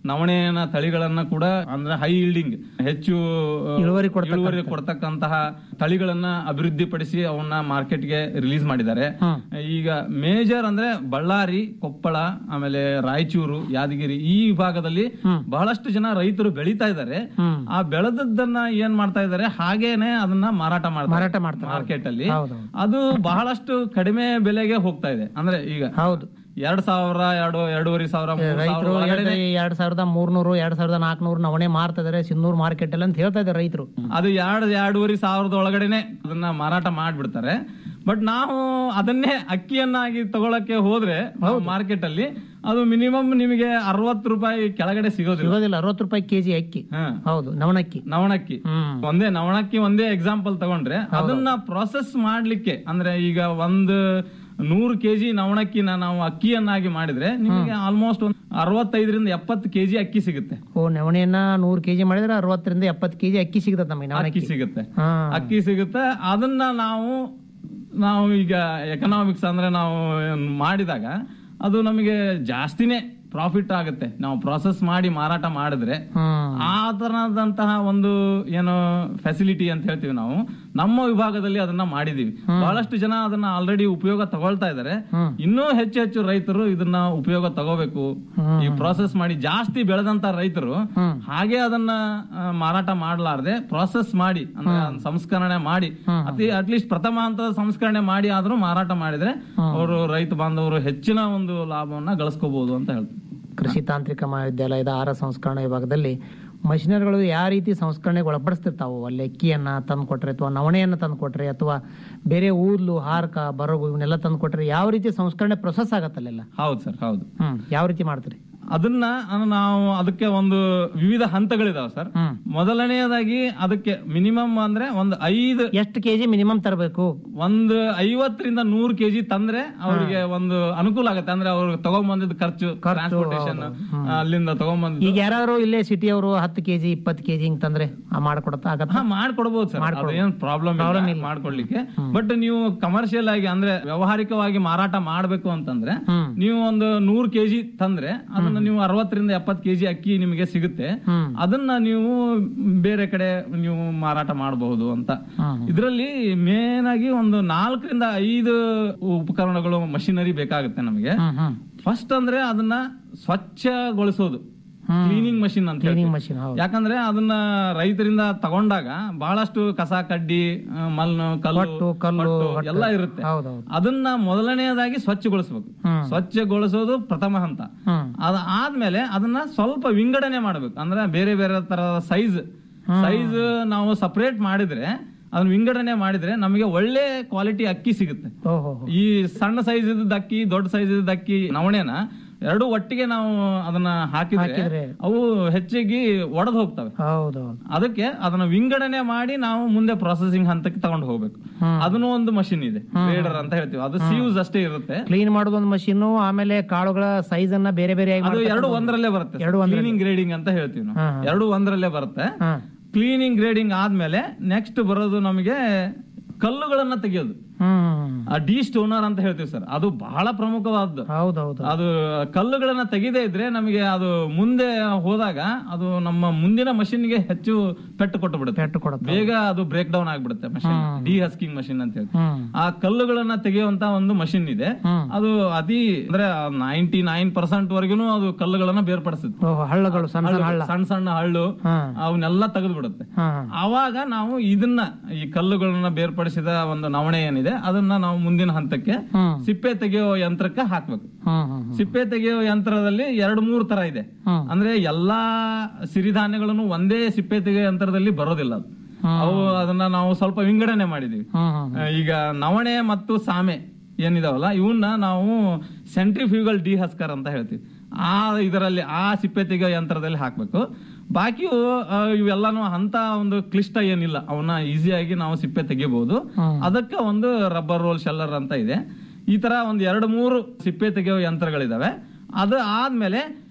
ನವಣೆನ ತಳಿಗಳನ್ನ ಕೂಡ ಅಂದ್ರೆ ಹೈ ಇಲ್ಡಿಂಗ್ ಹೆಚ್ಚು ಆ, ಇಳುವರಿ ಇಳುವರಿ ಕೊಡ್ತಕ್ಕಂತಹ ತಳಿಗಳನ್ನ ಅಭಿವೃದ್ಧಿಪಡಿಸಿ ಅವನ್ನ ಮಾರ್ಕೆಟ್ಗೆ ರಿಲೀಸ್ ಮಾಡಿದ್ದಾರೆ ಈಗ ಮೇಜರ್ ಅಂದ್ರೆ ಬಳ್ಳಾರಿ ಕೊಪ್ಪಳ ಆಮೇಲೆ ರಾಯಚೂರು ಯಾದಗಿರಿ ಈ ವಿಭಾಗದಲ್ಲಿ ಬಹಳಷ್ಟು ಜನ ರೈತರು ಬೆಳೀತಾ ಇದ್ದಾರೆ ಆ ಬೆಳೆದದ್ದನ್ನ ಏನ್ ಮಾಡ್ತಾ ಇದ್ದಾರೆ ಹಾಗೇನೆ ಅದನ್ನ ಮಾರಾಟ ಮಾರಾಟ ಮಾಡ್ತಾರೆ ಮಾಡ್ತಾರೆ. ಮಾರ್ಕೆಟ್ ಅಲ್ಲಿ ಹೌದು. ಅದು ಬಹಳಷ್ಟು ಕಡಿಮೆ ಬೆಲೆಗೆ ಹೋಗ್ತಾ ಇದೆ ಅಂದ್ರೆ ಈಗ ಹೌದು ಎರಡ್ ಸಾವಿರ ಎರಡು ಎರಡೂವರೆ ಸಾವಿರ ಮೂರ್ ಸಾವಿರ ರೈತರು ಒಳಗಡೆನೆ ಎರಡ್ ಸಾವಿರದ ಮೂರ್ನೂರು ಎರಡ್ ಸಾವಿರದ ನಾಲ್ಕುನೂರು ನವಣೆ ಮಾರ್ತಾ ಇದಾರೆ ಸಿನ್ನೂರು ಮಾರ್ಕೆಟ್ ಅಲ್ಲಿ ಅಂತ ಹೇಳ್ತಾ ಇದ್ದಾರೆ ರೈತರು ಅದು ಎರಡು ಎರಡೂವರೆ ಸಾವಿರದ ಒಳಗಡೆನೆ ಅದನ್ನ ಮಾರಾಟ ಮಾಡ್ಬಿಡ್ತಾರೆ ಬಟ್ ನಾವು ಅದನ್ನೇ ಅಕ್ಕಿಯನ್ನಾಗಿ ತಗೊಳಕ್ಕೆ ಹೋದ್ರೆ ಮಾರ್ಕೆಟ್ ಅಲ್ಲಿ ಅದು ಮಿನಿಮಮ್ ನಿಮಗೆ ಅರವತ್ತು ರೂಪಾಯಿ ಕೆಳಗಡೆ ಸಿಗೋದಿಲ್ಲ ಸಿಗೋದಿಲ್ಲ ಅರವತ್ತು ರೂಪಾಯಿ ಕೆಜಿ ಅಕ್ಕಿ ಹಾ. ಹೌದು ನವಣಕ್ಕಿ ನವಣಕ್ಕಿ ಹ್ಮ್. ಒಂದೇ ನವಣಕ್ಕಿ ಒಂದೇ ಎಕ್ಸಾಂಪಲ್ ತಗೊಂಡ್ರೆ ಅದನ್ನ ಪ್ರೊಸೆಸ್ ಮಾಡ್ಲಿಕ್ಕೆ ಅಂದ್ರೆ ಈಗ ಒಂದು ನೂರು ಕೆಜಿ ನವಣಕ್ಕಿನ ನಾವು ಅಕ್ಕಿಯನ್ನಾಗಿ ಮಾಡಿದ್ರೆ ನಿಮಗೆ ಆಲ್ಮೋಸ್ಟ್ ಒಂದು ಅರವತ್ತೈದರಿಂದ ಎಪ್ಪತ್ತು ಕೆಜಿ ಅಕ್ಕಿ ಸಿಗುತ್ತೆ ಓ ನವಣೆಯನ್ನ ನೂರು ಕೆಜಿ ಮಾಡಿದ್ರೆ ಅರವತ್ತರಿಂದ ಎಪ್ಪತ್ತು ಕೆಜಿ ಅಕ್ಕಿ ಸಿಗುತ್ತೆ ನಮಗೆ ಅಕ್ಕಿ ನವಣಕ್ಕಿ ಸಿಗುತ್ತೆ ಹಾ. ಅಕ್ಕಿ ಸಿಗುತ್ತೆ ಅದನ್ನ ನಾವು ನಾವು ಈಗ ಎಕನಾಮಿಕ್ಸ್ ಅಂದ್ರೆ ನಾವು ಮಾಡಿದಾಗ ಅದು ನಮಗೆ ಜಾಸ್ತಿನೇ ಪ್ರಾಫಿಟ್ ಆಗುತ್ತೆ ನಾವು ಪ್ರಾಸೆಸ್ ಮಾಡಿ ಮಾರಾಟ ಮಾಡಿದ್ರೆ ಹ್ಮ್ ಆ ತರದಂತಹ ಒಂದು ಏನು ಫೆಸಿಲಿಟಿ ಅಂತ ಹೇಳ್ತೀವಿ ನಾವು ನಮ್ಮ ವಿಭಾಗದಲ್ಲಿ ಅದನ್ನ ಮಾಡಿದೀವಿ ಬಹಳಷ್ಟು ಜನ ಅದನ್ನ ಆಲ್ರೆಡಿ ಉಪಯೋಗ ತಗೊಳ್ತಾ ಇದ್ದಾರೆ ಇನ್ನೂ ಹೆಚ್ಚು ಹೆಚ್ಚು ರೈತರು ಇದನ್ನ ಉಪಯೋಗ ತಗೋಬೇಕು ಈ ಪ್ರಾಸೆಸ್ ಮಾಡಿ ಜಾಸ್ತಿ ಬೆಳೆದಂತ ರೈತರು ಹಾಗೆ ಅದನ್ನ ಆ, ಮಾರಾಟ ಮಾಡಲಾರ್ದೆ ಪ್ರಾಸೆಸ್ ಮಾಡಿ ಅಂದ್ರೆ ಅದ್ನ ಸಂಸ್ಕರಣೆ ಮಾಡಿ ಅತಿ ಅಟ್ಲೀಸ್ಟ್ ಪ್ರಥಮ ಹಂತದ ಸಂಸ್ಕರಣೆ ಮಾಡಿ ಆದ್ರೂ ಮಾರಾಟ ಮಾಡಿದ್ರೆ ಅವರು ರೈತ ಬಾಂಧವರು ಹೆಚ್ಚಿನ ಒಂದು ಲಾಭವನ್ನ ಗಳಿಸ್ಕೋಬಹುದು ಅಂತ ಹೇಳ್ತಾರೆ ಕೃಷಿ ತಾಂತ್ರಿಕ ಮಹಾವಿದ್ಯಾಲಯದ ಆಹಾರ ಸಂಸ್ಕರಣಾ ವಿಭಾಗದಲ್ಲಿ ಮಷಿನರಿಗಳು ಯಾವ ರೀತಿ ಸಂಸ್ಕರಣೆಗೆ ಒಳಪಡಿಸ್ತಿರ್ತಾವು ಅಲ್ಲಿ ಅಕ್ಕಿಯನ್ನ ತಂದು ಕೊಟ್ರೆ ಅಥವಾ ನವಣೆಯನ್ನ ತಂದು ಕೊಟ್ರೆ ಅಥವಾ ಬೇರೆ ಊದ್ಲು ಹಾರ್ಕ ಬರಗು ಇವನ್ನೆಲ್ಲ ತಂದು ಕೊಟ್ರೆ ಯಾವ ರೀತಿ ಸಂಸ್ಕರಣೆ ಪ್ರೊಸೆಸ್ ಆಗತ್ತಲ್ಲೆಲ್ಲ ಹೌದು ಸರ್ ಹೌದು ಹ್ಮ್ ಯಾವ ರೀತಿ ಮಾಡ್ತೀರಿ ಅದನ್ನ ನಾವು ಅದಕ್ಕೆ ಒಂದು ವಿವಿಧ ಹಂತಗಳಿದಾವೆ ಸರ್ ಹ್ಮ್. ಮೊದಲನೆಯದಾಗಿ ಅದಕ್ಕೆ ಮಿನಿಮಮ್ ಅಂದ್ರೆ ಒಂದು ಐದು ಎಷ್ಟು ಕೆಜಿ ಮಿನಿಮಮ್ ತರಬೇಕು ಒಂದು ಐವತ್ತರಿಂದ ನೂರು ಕೆಜಿ ತಂದ್ರೆ ಅವರಿಗೆ ಒಂದು ಅನುಕೂಲ ಆಗುತ್ತೆ ಅಂದ್ರೆ ಅವ್ರು ತಗೊಂಬಂದಿದ್ ಖರ್ಚು ಟ್ರಾನ್ಸ್ಪೋರ್ಟೇಶನ್ ಅಲ್ಲಿಂದ ತಗೊಂಬಂದ್ ಈಗ ಯಾರು ಇಲ್ಲೇ ಸಿಟಿಯವರು ಹತ್ತು ಕೆಜಿ ಇಪ್ಪತ್ತು ಕೆಜಿ ಹಿಂಗ್ ತಂದ್ರೆ ಆ ಮಾಡ್ಕೊಡತ್ತ ಆಗತ್ತ ಹಾ ಮಾಡ್ಕೊಡ್ಬೋದು ಸರ್ ಅದೇನ್ ಪ್ರಾಬ್ಲಮ್ ಇಲ್ಲ ಮಾಡ್ಕೊಡ್ಲಿಕ್ಕೆ ಬಟ್ ನೀವು ಕಮರ್ಷಿಯಲ್ ಆಗಿ ಅಂದ್ರೆ ವ್ಯವಹಾರಿಕವಾಗಿ ಮಾರಾಟ ಮಾಡ್ಬೇಕು ಅಂತಂದ್ರೆ ಹ್ಮ್. ನೀವು ಒಂದು ನೂರ್ ಕೆಜಿ ತಂದ್ರೆ ಅದನ್ನ ನೀವು ಅರವತ್ತರಿಂದ ಎಪ್ಪತ್ ಕೆಜಿ ಅಕ್ಕಿ ನಿಮಗೆ ಸಿಗುತ್ತೆ ಹ್ಮ್. ಅದನ್ನ ನೀವು ಬೇರೆ ಕಡೆ ನೀವು ಮಾರಾಟ ಮಾಡಬಹುದು ಅಂತ ಹ್ಮ್. ಇದರಲ್ಲಿ ಮೇನ್ ಆಗಿ ಒಂದು ನಾಲ್ಕರಿಂದ ಐದು ಉಪಕರಣಗಳು ಮಷಿನರಿ ಬೇಕಾಗುತ್ತೆ ನಮಗೆ ಹ್ಮ್ ಹ್ಮ್ ಫಸ್ಟ್ ಅಂದ್ರೆ ಅದನ್ನ ಸ್ವಚ್ಛಗೊಳಿಸೋದು ಕ್ಲೀನಿಂಗ್ ಮಷಿನ್ ಅಂತ ಕ್ಲೀನಿಂಗ್ ಹೇಳ್ತೀವಿ. ಮಷಿನ್ ಹೌದು ಯಾಕಂದ್ರೆ ಅದನ್ನ ರೈತರಿಂದ ತಗೊಂಡಾಗ ಬಹಳಷ್ಟು ಕಸ ಕಡ್ಡಿ ಆ, ಮಣ್ಣು ಕಲ್ಲು ಹೊಟ್ಟು, ಕಲ್ಲು, ಹೊಟ್ಟು ಹೊಟ್ಟು. ಎಲ್ಲ ಇರುತ್ತೆ ಹೌದೌದು. ಅದನ್ನ ಮೊದಲನೆಯದಾಗಿ ಸ್ವಚ್ಛಗೊಳಿಸ್ಬೇಕು ಹ್ಮ್. ಸ್ವಚ್ಛಗೊಳಿಸೋದು ಪ್ರಥಮ ಹಂತ ಹ್ಮ್ ಅದ ಆದ್ಮೇಲೆ ಅದನ್ನ ಸ್ವಲ್ಪ ವಿಂಗಡಣೆ ಮಾಡ್ಬೇಕು ಅಂದ್ರೆ ಬೇರೆ ಬೇರೆ ತರದ ಸೈಜ್ ಸೈಜ್ ನಾವು ಸಪರೇಟ್ ಮಾಡಿದ್ರೆ ಅದನ್ನ ವಿಂಗಡಣೆ ಮಾಡಿದ್ರೆ ನಮಗೆ ಒಳ್ಳೆ ಕ್ವಾಲಿಟಿ ಅಕ್ಕಿ ಸಿಗುತ್ತೆ ಓಹೋ ಈ ಸಣ್ಣ ಸೈಜ್ ಇದ್ದ ಅಕ್ಕಿ ದೊಡ್ಡ ಸೈಜ್ ಇದ್ದ ಅಕ್ಕಿ ನವಣೆನ ಎರಡು ಒಟ್ಟಿಗೆ ನಾವು ಅದನ್ನ ಹಾಕಿದ್ರೆ ಹಾಕಿದ್ರೆ ಅವು ಹೆಚ್ಚಿಗೆ ಒಡೆದು ಹೋಗ್ತವೆ ಹೌದೌದು ಅದಕ್ಕೆ ಅದನ್ನ ವಿಂಗಡಣೆ ಮಾಡಿ ನಾವು ಮುಂದೆ ಪ್ರೊಸೆಸಿಂಗ್ ಹಂತಕ್ಕೆ ತಗೊಂಡು ಹೋಗ್ಬೇಕು ಅದನ್ನು ಒಂದು ಮಷಿನ್ ಇದೆ ಗ್ರೇಡರ್ ಅಂತ ಹೇಳ್ತೀವಿ ಅದು ಸಿಯೂಸ್ ಅಷ್ಟೇ ಇರುತ್ತೆ ಕ್ಲೀನ್ ಮಾಡೋದು ಒಂದು ಮಷೀನು ಆಮೇಲೆ ಕಾಳುಗಳ ಸೈಜ್ ಅನ್ನ ಬೇರೆ ಬೇರೆ ಅದು ಎರಡು ಒಂದರಲ್ಲೇ ಬರುತ್ತೆ ಎರಡು ಒಂದ್ರಲ್ಲೇ. ಕ್ಲೀನಿಂಗ್ ಗ್ರೇಡಿಂಗ್ ಅಂತ ಹೇಳ್ತೀವಿ ನಾವು ಹಾ, ಹಾ. ಎರಡು ಒಂದರಲ್ಲೇ ಬರುತ್ತೆ ಹಾ ಕ್ಲೀನಿಂಗ್ ಗ್ರೇಡಿಂಗ್ ಆದ್ಮೇಲೆ ನೆಕ್ಸ್ಟ್ ಬರೋದು ನಮಗೆ ಕಲ್ಲುಗಳನ್ನ ತೆಗೆಯೋದು ಹ್ಮ್ ಆ ಡಿ ಸ್ಟೋನರ್ ಅಂತ ಹೇಳ್ತೀವಿ ಸರ್ ಅದು ಬಹಳ ಪ್ರಮುಖವಾದ್ದು ಹೌದೌದು ಅದು ಕಲ್ಲುಗಳನ್ನ ತೆಗೆದೇ ಇದ್ರೆ ನಮಗೆ ಅದು ಮುಂದೆ ಹೋದಾಗ ಅದು ನಮ್ಮ ಮುಂದಿನ ಮಷಿನ್ಗೆ ಹೆಚ್ಚು ಪೆಟ್ಟು ಕೊಟ್ಟು ಬಿಡುತ್ತೆ ಪೆಟ್ಟು ಕೊಡುತ್ತೆ. ಬೇಗ ಅದು ಬ್ರೇಕ್ ಡೌನ್ ಆಗ್ಬಿಡುತ್ತೆ ಮಷಿನ್ ಡಿ ಹಸ್ಕಿಂಗ್ ಮಷಿನ್ ಅಂತ ಹೇಳಿ ಹ್ಮ್ ಆ ಕಲ್ಲುಗಳನ್ನ ತೆಗೆಯುವಂತ ಒಂದು ಮಷಿನ್ ಇದೆ ಹ್ಮ್. ಅದು ಅತಿ ಅಂದ್ರೆ ನೈಂಟಿ ನೈನ್ ಪರ್ಸೆಂಟ್ ವರ್ಗುನು ಅದು ಕಲ್ಲುಗಳನ್ನ ಬೇರ್ಪಡಿಸುತ್ತೆ ಓಹೋ ಹಳ್ಳಗಳು ಸಣ್ಣ ಸಣ್ಣ ಹಳ್ಳ ಸಣ್ಣ ಸಣ್ಣ ಹಳ್ಳು ಹಾ ಅವನ್ನೆಲ್ಲ ತೆಗೆದು ಬಿಡುತ್ತೆ ಹಾ ಆವಾಗ ನಾವು ಇದನ್ನ ಈ ಕಲ್ಲುಗಳನ್ನ ಬೇರ್ಪಡಿಸಿದ ಒಂದು ನವಣೆ ಏನಿದೆ ಅದನ್ನ ನಾವು ಮುಂದಿನ ಹಂತಕ್ಕೆ ಹ್ಮ್ ಸಿಪ್ಪೆ ತೆಗೆಯೋ ಯಂತ್ರಕ್ಕೆ ಹಾಕ್ಬೇಕು ಹ್ಮ್ ಹ್ಮ್ ಸಿಪ್ಪೆ ತೆಗೆಯೋ ಯಂತ್ರದಲ್ಲಿ ಎರಡು ಮೂರು ತರ ಇದೆ ಹ್ಮ್. ಅಂದ್ರೆ ಎಲ್ಲಾ ಸಿರಿಧಾನ್ಯಗಳನ್ನು ಒಂದೇ ಸಿಪ್ಪೆ ತೆಗೆಯೋ ಯಂತ್ರದಲ್ಲಿ ಬರೋದಿಲ್ಲ ಅದು. ಅವು ಅದನ್ನ ನಾವು ಸ್ವಲ್ಪ ವಿಂಗಡಣೆ ಮಾಡಿದೀವಿ ಹ್ಮ್ ಹ್ಮ್ ಆ, ಈಗ ನವಣೆ ಮತ್ತು ಸಾಮೆ ಏನಿದಾವಲ್ಲ ಇವನ್ನ ನಾವು ಸೆಂಟ್ರಿಫ್ಯೂಗಲ್ ಡಿಹಸ್ಕರ್ ಅಂತ ಹೇಳ್ತೀವಿ ಆ ಇದರಲ್ಲಿ ಆ ಸಿಪ್ಪೆ ತೆಗೆಯೋ ಯಂತ್ರದಲ್ಲಿ ಹಾಕ್ಬೇಕು ಬಾಕಿ ಇವೆಲ್ಲಾನು ಅಂತ ಒಂದು ಕ್ಲಿಷ್ಟ ಏನಿಲ್ಲ ಅವನ್ನ ಈಸಿಯಾಗಿ ನಾವು ಸಿಪ್ಪೆ ತೆಗಿಬಹುದು ಅದಕ್ಕೆ ಒಂದು ರಬ್ಬರ್ ರೋಲ್ ಶೆಲ್ಲರ್ ಅಂತ ಇದೆ ಈ ತರ ಒಂದ್ ಎರಡು ಮೂರು ಸಿಪ್ಪೆ ತೆಗೆಯೋ ಯಂತ್ರಗಳಿದಾವೆ ಅದು ಆದ್ಮೇಲೆ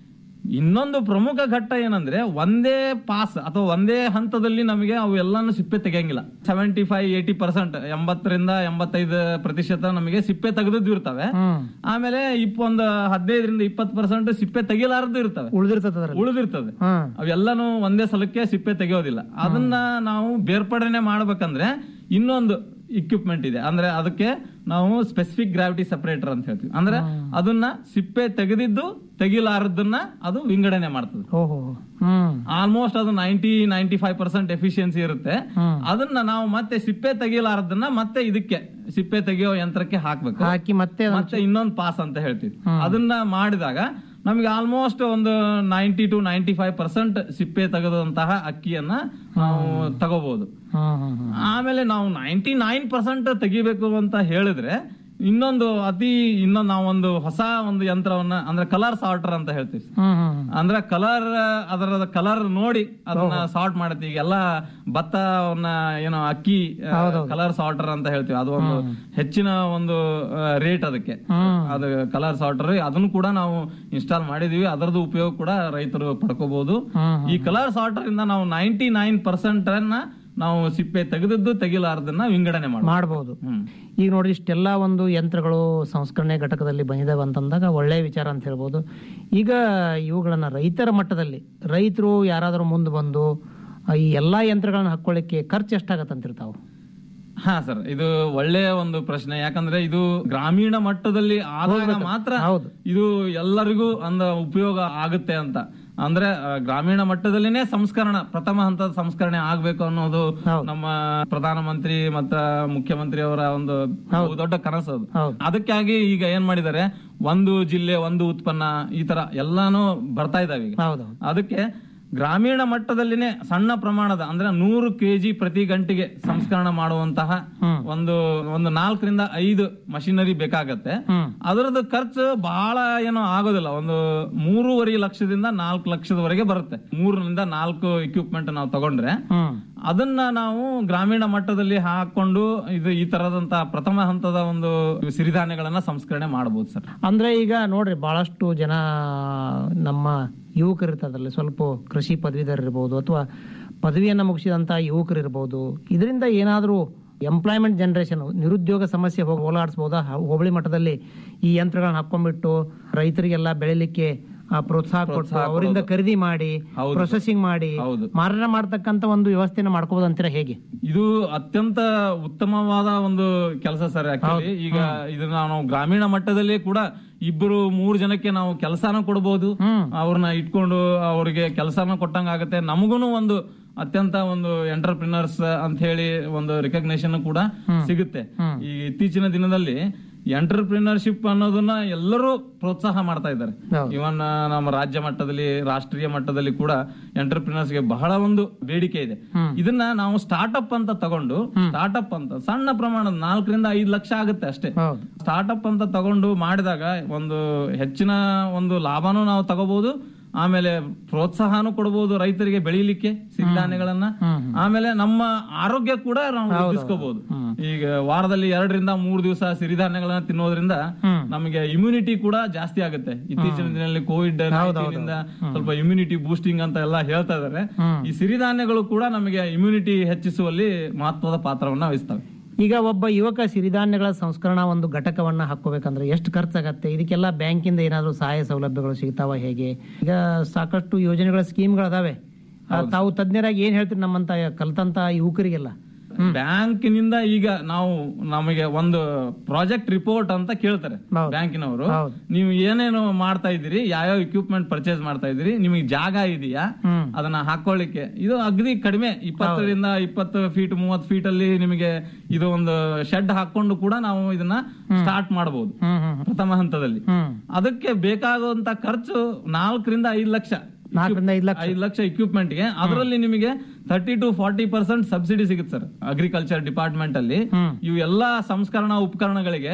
ಇನ್ನೊಂದು ಪ್ರಮುಖ ಘಟ್ಟ ಏನಂದ್ರೆ ಒಂದೇ ಪಾಸ್ ಅಥವಾ ಒಂದೇ ಹಂತದಲ್ಲಿ ನಮಗೆ ಅವು ಎಲ್ಲಾನು ಸಿಪ್ಪೆ ತೆಗೆಯಂಗಿಲ್ಲ ಸೆವೆಂಟಿ ಫೈವ್ ಏಟಿ ಪರ್ಸೆಂಟ್ ಎಂಬತ್ತರಿಂದ ಎಂಬತ್ತೈದು ಪ್ರತಿಶತ ನಮಗೆ ಸಿಪ್ಪೆ ತೆಗೆದದ್ದು ಇರ್ತವೆ ಆಮೇಲೆ ಇಪ್ಪ ಒಂದು ಹದಿನೈದರಿಂದ ಇಪ್ಪತ್ತು ಪರ್ಸೆಂಟ್ ಸಿಪ್ಪೆ ತೆಗಿಲಾರದ್ದು ಇರ್ತವೆ ಉಳಿದಿರ್ತದ ಅದ್ರಲ್ಲಿ ಉಳಿದಿರ್ತದೆ ಹ್ಮ್ ಅವೆಲ್ಲಾನು ಒಂದೇ ಸಲಕ್ಕೆ ಸಿಪ್ಪೆ ತೆಗೆಯೋದಿಲ್ಲ ಅದನ್ನ ನಾವು ಬೇರ್ಪಡನೆ ಮಾಡ್ಬೇಕಂದ್ರೆ ಇನ್ನೊಂದು ಇಕ್ವಿಪ್ಮೆಂಟ್ ಇದೆ ಅಂದ್ರೆ ಅದಕ್ಕೆ ನಾವು ಸ್ಪೆಸಿಫಿಕ್ ಗ್ರಾವಿಟಿ ಸಪರೇಟರ್ ಅಂತ ಹೇಳ್ತೀವಿ ಅಂದ್ರೆ ಅದನ್ನ ಸಿಪ್ಪೆ ತೆಗೆದಿದ್ದು ತೆಗಿಲಾರದನ್ನ ಅದು ವಿಂಗಡಣೆ ಮಾಡ್ತದೆ ಓಹೋ ಹ್ಮ್ ಆಲ್ಮೋಸ್ಟ್ ಅದು ninety ninety five percent efficiency ಇರುತ್ತೆ ಅದನ್ನ ನಾವು ಮತ್ತೆ ಸಿಪ್ಪೆ ತೆಗಿಲಾರದನ್ನ ಮತ್ತೆ ಇದಕ್ಕೆ ಸಿಪ್ಪೆ ತೆಗೆಯೋ ಯಂತ್ರಕ್ಕೆ ಹಾಕ್ಬೇಕು ಹಾಕಿ ಮತ್ತೆ ಅದನ್ನ ಮತ್ತೆ ಇನ್ನೊಂದು ಪಾಸ್ ಅಂತ ಹೇಳ್ತೀವಿ ಅದನ್ನ ಮಾಡಿದಾಗ ನಮಗೆ ಆಲ್ಮೋಸ್ಟ್ ಒಂದು ninety to ninety five percent ಸಿಪ್ಪೆ ತೆಗೆದಂತಹ ಅಕ್ಕಿಯನ್ನ ನಾವು ತಗೋಬಹುದು ಹ್ಮ್ ಹ್ಮ್ ಹ್ಮ್ ಆಮೇಲೆ ನಾವು ನೈಂಟಿ ನೈನ್ ಪರ್ಸೆಂಟ್ ತೆಗಿಬೇಕು ಅಂತ ಹೇಳಿದ್ರೆ ಇನ್ನೊಂದು ಅತಿ ಇನ್ನೊಂದು ನಾವೊಂದು ಹೊಸ ಒಂದು ಯಂತ್ರವನ್ನ ಅಂದ್ರೆ ಕಲರ್ ಸಾರ್ಟರ್ ಅಂತ ಹೇಳ್ತೀವಿ ಹ್ಮ್ ಹ್ಮ್ ಅಂದ್ರೆ ಕಲರ್ ಅದರ ಕಲರ್ ನೋಡಿ ಅದನ್ನ ಸಾರ್ಟ್ ಮಾಡುತ್ತೆ ಈಗ ಎಲ್ಲ ಭತ್ತವನ್ನ ಏನೋ ಅಕ್ಕಿ ಕಲರ್ ಸಾರ್ಟರ್ ಅಂತ ಹೇಳ್ತೀವಿ ಅದು ಒಂದು ಹೆಚ್ಚಿನ ಒಂದು ರೇಟ್ ಅದಕ್ಕೆ ಅದು ಕಲರ್ ಸಾರ್ಟರ್ ಅದನ್ನು ಕೂಡ ನಾವು ಇನ್ಸ್ಟಾಲ್ ಮಾಡಿದೀವಿ ಅದರದ್ದು ಉಪಯೋಗ ಕೂಡ ರೈತರು ಪಡ್ಕೋಬಹುದು ಈ ಕಲರ್ ಸಾರ್ಟರ್ ಇಂದ ನಾವು ನೈಂಟಿ ನೈನ್ ಪರ್ಸೆಂಟ್ ಅನ್ನ ನಾವು ಸಿಪ್ಪೆ ತೆಗೆದದ್ದು ತೆಗಿಲಾರ್ದನ್ನ ವಿಂಗಡಣೆ ಮಾಡ್ಬೋದು ಮಾಡ್ಬೋದು ಹ್ಮ್ ಈಗ ನೋಡಿ ಇಷ್ಟೆಲ್ಲ ಒಂದು ಯಂತ್ರಗಳು ಸಂಸ್ಕರಣೆ ಘಟಕದಲ್ಲಿ ಬಂದಿದ್ದಾವೆ ಅಂತಂದಾಗ ಒಳ್ಳೆಯ ವಿಚಾರ ಅಂತ ಹೇಳ್ಬೋದು ಈಗ ಇವುಗಳನ್ನ ರೈತರ ಮಟ್ಟದಲ್ಲಿ ರೈತರು ಯಾರಾದರೂ ಮುಂದೆ ಬಂದು ಆ, ಈ ಎಲ್ಲಾ ಯಂತ್ರಗಳನ್ನ ಹಾಕೊಳ್ಳಿಕ್ಕೆ ಖರ್ಚು ಎಷ್ಟಾಗತ್ತೆ ಅಂತಿರ್ತಾವ ಹಾ ಸರ್ ಇದು ಒಳ್ಳೆಯ ಒಂದು ಪ್ರಶ್ನೆ ಯಾಕಂದ್ರೆ ಇದು ಗ್ರಾಮೀಣ ಮಟ್ಟದಲ್ಲಿ ಆದಾಗ ಮಾತ್ರ ಹೌದು. ಇದು ಎಲ್ಲರಿಗೂ ಅಂದ ಉಪಯೋಗ ಆಗುತ್ತೆ ಅಂತ ಅಂದ್ರೆ ಆ, ಗ್ರಾಮೀಣ ಮಟ್ಟದಲ್ಲಿನೇ ಸಂಸ್ಕರಣ ಪ್ರಥಮ ಹಂತದ ಸಂಸ್ಕರಣೆ ಆಗ್ಬೇಕು ಅನ್ನೋದು ಹೌದು. ನಮ್ಮ ಪ್ರಧಾನಮಂತ್ರಿ ಮತ್ತ ಮುಖ್ಯಮಂತ್ರಿ ಅವರ ಒಂದು ದೊಡ್ಡ ಕನಸು ಅದು ಹೌದು. ಅದಕ್ಕಾಗಿ ಈಗ ಏನ್ ಮಾಡಿದ್ದಾರೆ ಒಂದು ಜಿಲ್ಲೆ ಒಂದು ಉತ್ಪನ್ನ ಈ ತರ ಎಲ್ಲಾನು ಬರ್ತಾ ಇದಾವೆ ಈಗ ಹೌದು ಅದಕ್ಕೆ ಗ್ರಾಮೀಣ ಮಟ್ಟದಲ್ಲಿನೇ ಸಣ್ಣ ಪ್ರಮಾಣದ ಅಂದ್ರೆ ನೂರು ಕೆಜಿ ಪ್ರತಿ ಗಂಟೆಗೆ ಸಂಸ್ಕರಣ ಮಾಡುವಂತಹ ಒಂದು ಒಂದು ನಾಲ್ಕರಿಂದ ಐದು ಮಷಿನರಿ ಬೇಕಾಗತ್ತೆ ಹ್ಮ್. ಅದರದ್ದು ಖರ್ಚು ಬಹಳ ಏನೋ ಆಗೋದಿಲ್ಲ ಒಂದು ಮೂರುವರೆ ಲಕ್ಷದಿಂದ ನಾಲ್ಕು ಲಕ್ಷದವರೆಗೆ ಬರುತ್ತೆ ಮೂರರಿಂದ ನಾಲ್ಕು ಇಕ್ವಿಪ್ಮೆಂಟ್ ನಾವು ತಗೊಂಡ್ರೆ ಹ್ಮ್ ಅದನ್ನ ನಾವು ಗ್ರಾಮೀಣ ಮಟ್ಟದಲ್ಲಿ ಹಾಕೊಂಡು ಇದು ಈ ತರದಂತ ಪ್ರಥಮ ಹಂತದ ಒಂದು ಸಿರಿಧಾನ್ಯಗಳನ್ನ ಸಂಸ್ಕರಣೆ ಮಾಡಬಹುದು ಸರ್ ಅಂದ್ರೆ ಈಗ ನೋಡ್ರಿ ಬಹಳಷ್ಟು ಜನ ನಮ್ಮ ಯುವಕರು ಇರ್ತದ್ರಲ್ಲಿ ಸ್ವಲ್ಪ ಕೃಷಿ ಪದವೀಧರ ಇರ್ಬೋದು ಅಥವಾ ಪದವಿಯನ್ನ ಮುಗಿಸಿದಂತ ಯುವಕರು ಇರ್ಬೋದು ಇದರಿಂದ ಏನಾದರೂ ಎಂಪ್ಲಾಯ್ಮೆಂಟ್ ಜನರೇಷನ್ ನಿರುದ್ಯೋಗ ಸಮಸ್ಯೆ ಹೋಗಿ ಹೋಲಾಡಿಸ್ಬೋದಾ ಹೋಬಳಿ ಮಟ್ಟದಲ್ಲಿ ಈ ಯಂತ್ರಗಳನ್ನ ಹಾಕೊಂಡ್ಬಿಟ್ಟು ರೈತರಿಗೆಲ್ಲ ಬೆಳಿಲಿಕ್ಕೆ ಆ, ಪ್ರೋತ್ಸಾಹ ಕೊಟ್ಟು ಅವರಿಂದ ಖರೀದಿ ಮಾಡಿ ಹೌದು. ಪ್ರೊಸೆಸಿಂಗ್ ಮಾಡಿ ಹೌದು. ಮಾರಾಟ ಮಾಡ್ತಕ್ಕಂತ ಒಂದು ವ್ಯವಸ್ಥೆನ ಮಾಡ್ಕೋಬಹುದು ಅಂತೀರಾ ಹೇಗೆ ಇದು ಅತ್ಯಂತ ಉತ್ತಮವಾದ ಒಂದು ಕೆಲಸ ಸರ್ ಆಕ್ಚುಲಿ ಈಗ ಇದನ್ನ ನಾವು ಗ್ರಾಮೀಣ ಮಟ್ಟದಲ್ಲಿ ಕೂಡ ಇಬ್ಬರು ಮೂರು ಜನಕ್ಕೆ ನಾವು ಕೆಲಸನ ಕೊಡಬಹುದು ಅವ್ರನ್ನ ಇಟ್ಕೊಂಡು ಅವರಿಗೆ ಕೆಲಸನ ಕೊಟ್ಟಂಗ ಆಗುತ್ತೆ ನಮಗೂನು ಒಂದು ಅತ್ಯಂತ ಒಂದು ಎಂಟರ್ಪ್ರಿನರ್ಸ್ ಅಂತ ಹೇಳಿ ಒಂದು ರೆಕಗ್ನೇಷನ್ ಕೂಡ ಸಿಗುತ್ತೆ ಈ ಇತ್ತೀಚಿನ ದಿನದಲ್ಲಿ ಎಂಟರ್ಪ್ರಿನರ್ಶಿಪ್ ಅನ್ನೋದನ್ನ ಎಲ್ಲರೂ ಪ್ರೋತ್ಸಾಹ ಮಾಡ್ತಾ ಇದ್ದಾರೆ ಹೌದು. ಇವನ್ ನಮ್ಮ ರಾಜ್ಯ ಮಟ್ಟದಲ್ಲಿ ರಾಷ್ಟ್ರೀಯ ಮಟ್ಟದಲ್ಲಿ ಕೂಡ ಎಂಟರ್ಪ್ರಿನರ್ಸ್ ಗೆ ಬಹಳ ಒಂದು ಬೇಡಿಕೆ ಇದೆ ಇದನ್ನ ನಾವು ಸ್ಟಾರ್ಟ್ಅಪ್ ಅಂತ ತಗೊಂಡು ಸ್ಟಾರ್ಟ್ಅಪ್ ಅಂತ ಸಣ್ಣ ಪ್ರಮಾಣದ ನಾಲ್ಕರಿಂದ ಐದು ಲಕ್ಷ ಆಗುತ್ತೆ ಅಷ್ಟೇ ಹೌದು ಸ್ಟಾರ್ಟ್ಅಪ್ ಅಂತ ತಗೊಂಡು ಮಾಡಿದಾಗ ಒಂದು ಹೆಚ್ಚಿನ ಒಂದು ಲಾಭನೂ ನಾವು ತಗೋಬಹುದು ಆಮೇಲೆ ಪ್ರೋತ್ಸಾಹನೂ ಕೊಡಬಹುದು ರೈತರಿಗೆ ಬೆಳೀಲಿಕ್ಕೆ ಸಿರಿಧಾನ್ಯಗಳನ್ನ ಆಮೇಲೆ ನಮ್ಮ ಆರೋಗ್ಯ ಕೂಡ ನಾವು ವೃದ್ಧಿಸ್ಕೋಬಹುದು ಈಗ ವಾರದಲ್ಲಿ ಎರಡರಿಂದ ಮೂರು ದಿವಸ ಸಿರಿಧಾನ್ಯಗಳನ್ನ ತಿನ್ನೋದ್ರಿಂದ ನಮಗೆ ಇಮ್ಯುನಿಟಿ ಕೂಡ ಜಾಸ್ತಿ ಆಗುತ್ತೆ ಇತ್ತೀಚಿನ ದಿನದಲ್ಲಿ ಕೋವಿಡ್ ಇಂದ ಸ್ವಲ್ಪ ಇಮ್ಯುನಿಟಿ ಬೂಸ್ಟಿಂಗ್ ಅಂತ ಎಲ್ಲ ಹೇಳ್ತಾ ಇದಾರೆ ಈ ಸಿರಿಧಾನ್ಯಗಳು ಕೂಡ ನಮಗೆ ಇಮ್ಯುನಿಟಿ ಹೆಚ್ಚಿಸುವಲ್ಲಿ ಮಹತ್ವದ ಪಾತ್ರವನ್ನ ವಹಿಸ್ತವೆ ಈಗ ಒಬ್ಬ ಯುವಕ ಸಿರಿಧಾನ್ಯಗಳ ಸಂಸ್ಕರಣಾ ಒಂದು ಘಟಕವನ್ನ ಹಾಕೋಬೇಕಂದ್ರೆ ಎಷ್ಟು ಖರ್ಚಾಗತ್ತೆ ಇದಕ್ಕೆಲ್ಲ ಬ್ಯಾಂಕಿಂದ ಏನಾದ್ರು ಸಹಾಯ ಸೌಲಭ್ಯಗಳು ಸಿಗ್ತಾವ ಹೇಗೆ ಈಗ ಸಾಕಷ್ಟು ಯೋಜನೆಗಳ ಸ್ಕೀಮ್ಗಳು ಅದಾವೆ ಆ, ತಾವು ತಜ್ಞರಾಗಿ ಏನ್ ಹೇಳ್ತೀರಿ ನಮ್ಮಂತ ಕಲ್ತಂತ ಯುವಕರಿಗೆಲ್ಲ ಬ್ಯಾಂಕಿನಿಂದ ಈಗ ನಾವು ನಮಗೆ ಒಂದು ಪ್ರಾಜೆಕ್ಟ್ ರಿಪೋರ್ಟ್ ಅಂತ ಕೇಳ್ತಾರೆ ಹೌದು. ಬ್ಯಾಂಕಿನವರು ಹೌದು. ನೀವು ಏನೇನು ಮಾಡ್ತಾ ಇದ್ದೀರಿ ಯಾವ್ಯಾವ ಇಕ್ವಿಪ್ಮೆಂಟ್ ಪರ್ಚೇಸ್ ಮಾಡ್ತಾ ಇದ್ದೀರಿ ನಿಮಗೆ ಜಾಗ ಇದೆಯಾ ಹ್ಮ್. ಅದನ್ನ ಹಾಕೊಳ್ಳಿಕ್ಕೆ ಇದು ಅಗದಿ ಕಡಿಮೆ ಇಪ್ಪತ್ತರಿಂದ ಇಪ್ಪತ್ತು ಫೀಟ್ ಮೂವತ್ತು ಫೀಟ್ ಅಲ್ಲಿ ನಿಮಗೆ ಇದು ಒಂದು ಶೆಡ್ ಹಾಕೊಂಡು ಕೂಡ ನಾವು ಇದನ್ನ ಸ್ಟಾರ್ಟ್ ಮಾಡಬಹುದು ಹ್ಮ್ ಹ್ಮ್ ಪ್ರಥಮ ಹಂತದಲ್ಲಿ ಹ್ಮ್ ಅದಕ್ಕೆ ಬೇಕಾಗುವಂತ ಖರ್ಚು ನಾಲ್ಕರಿಂದ ಐದು ಲಕ್ಷ ನಾಲ್ಕರಿಂದ ಐದು ಲಕ್ಷ ಐದು ಲಕ್ಷ equipment ಗೆ ಅದರಲ್ಲಿ ನಿಮಗೆ thirty to forty percent subsidy ಸಿಗುತ್ತೆ ಸರ್ ಅಗ್ರಿಕಲ್ಚರ್ ಡಿಪಾರ್ಟ್ಮೆಂಟ್ ಅಲ್ಲಿ ಹ್ಮ್. ಇವು ಎಲ್ಲಾ ಸಂಸ್ಕರಣಾ ಉಪಕರಣಗಳಿಗೆ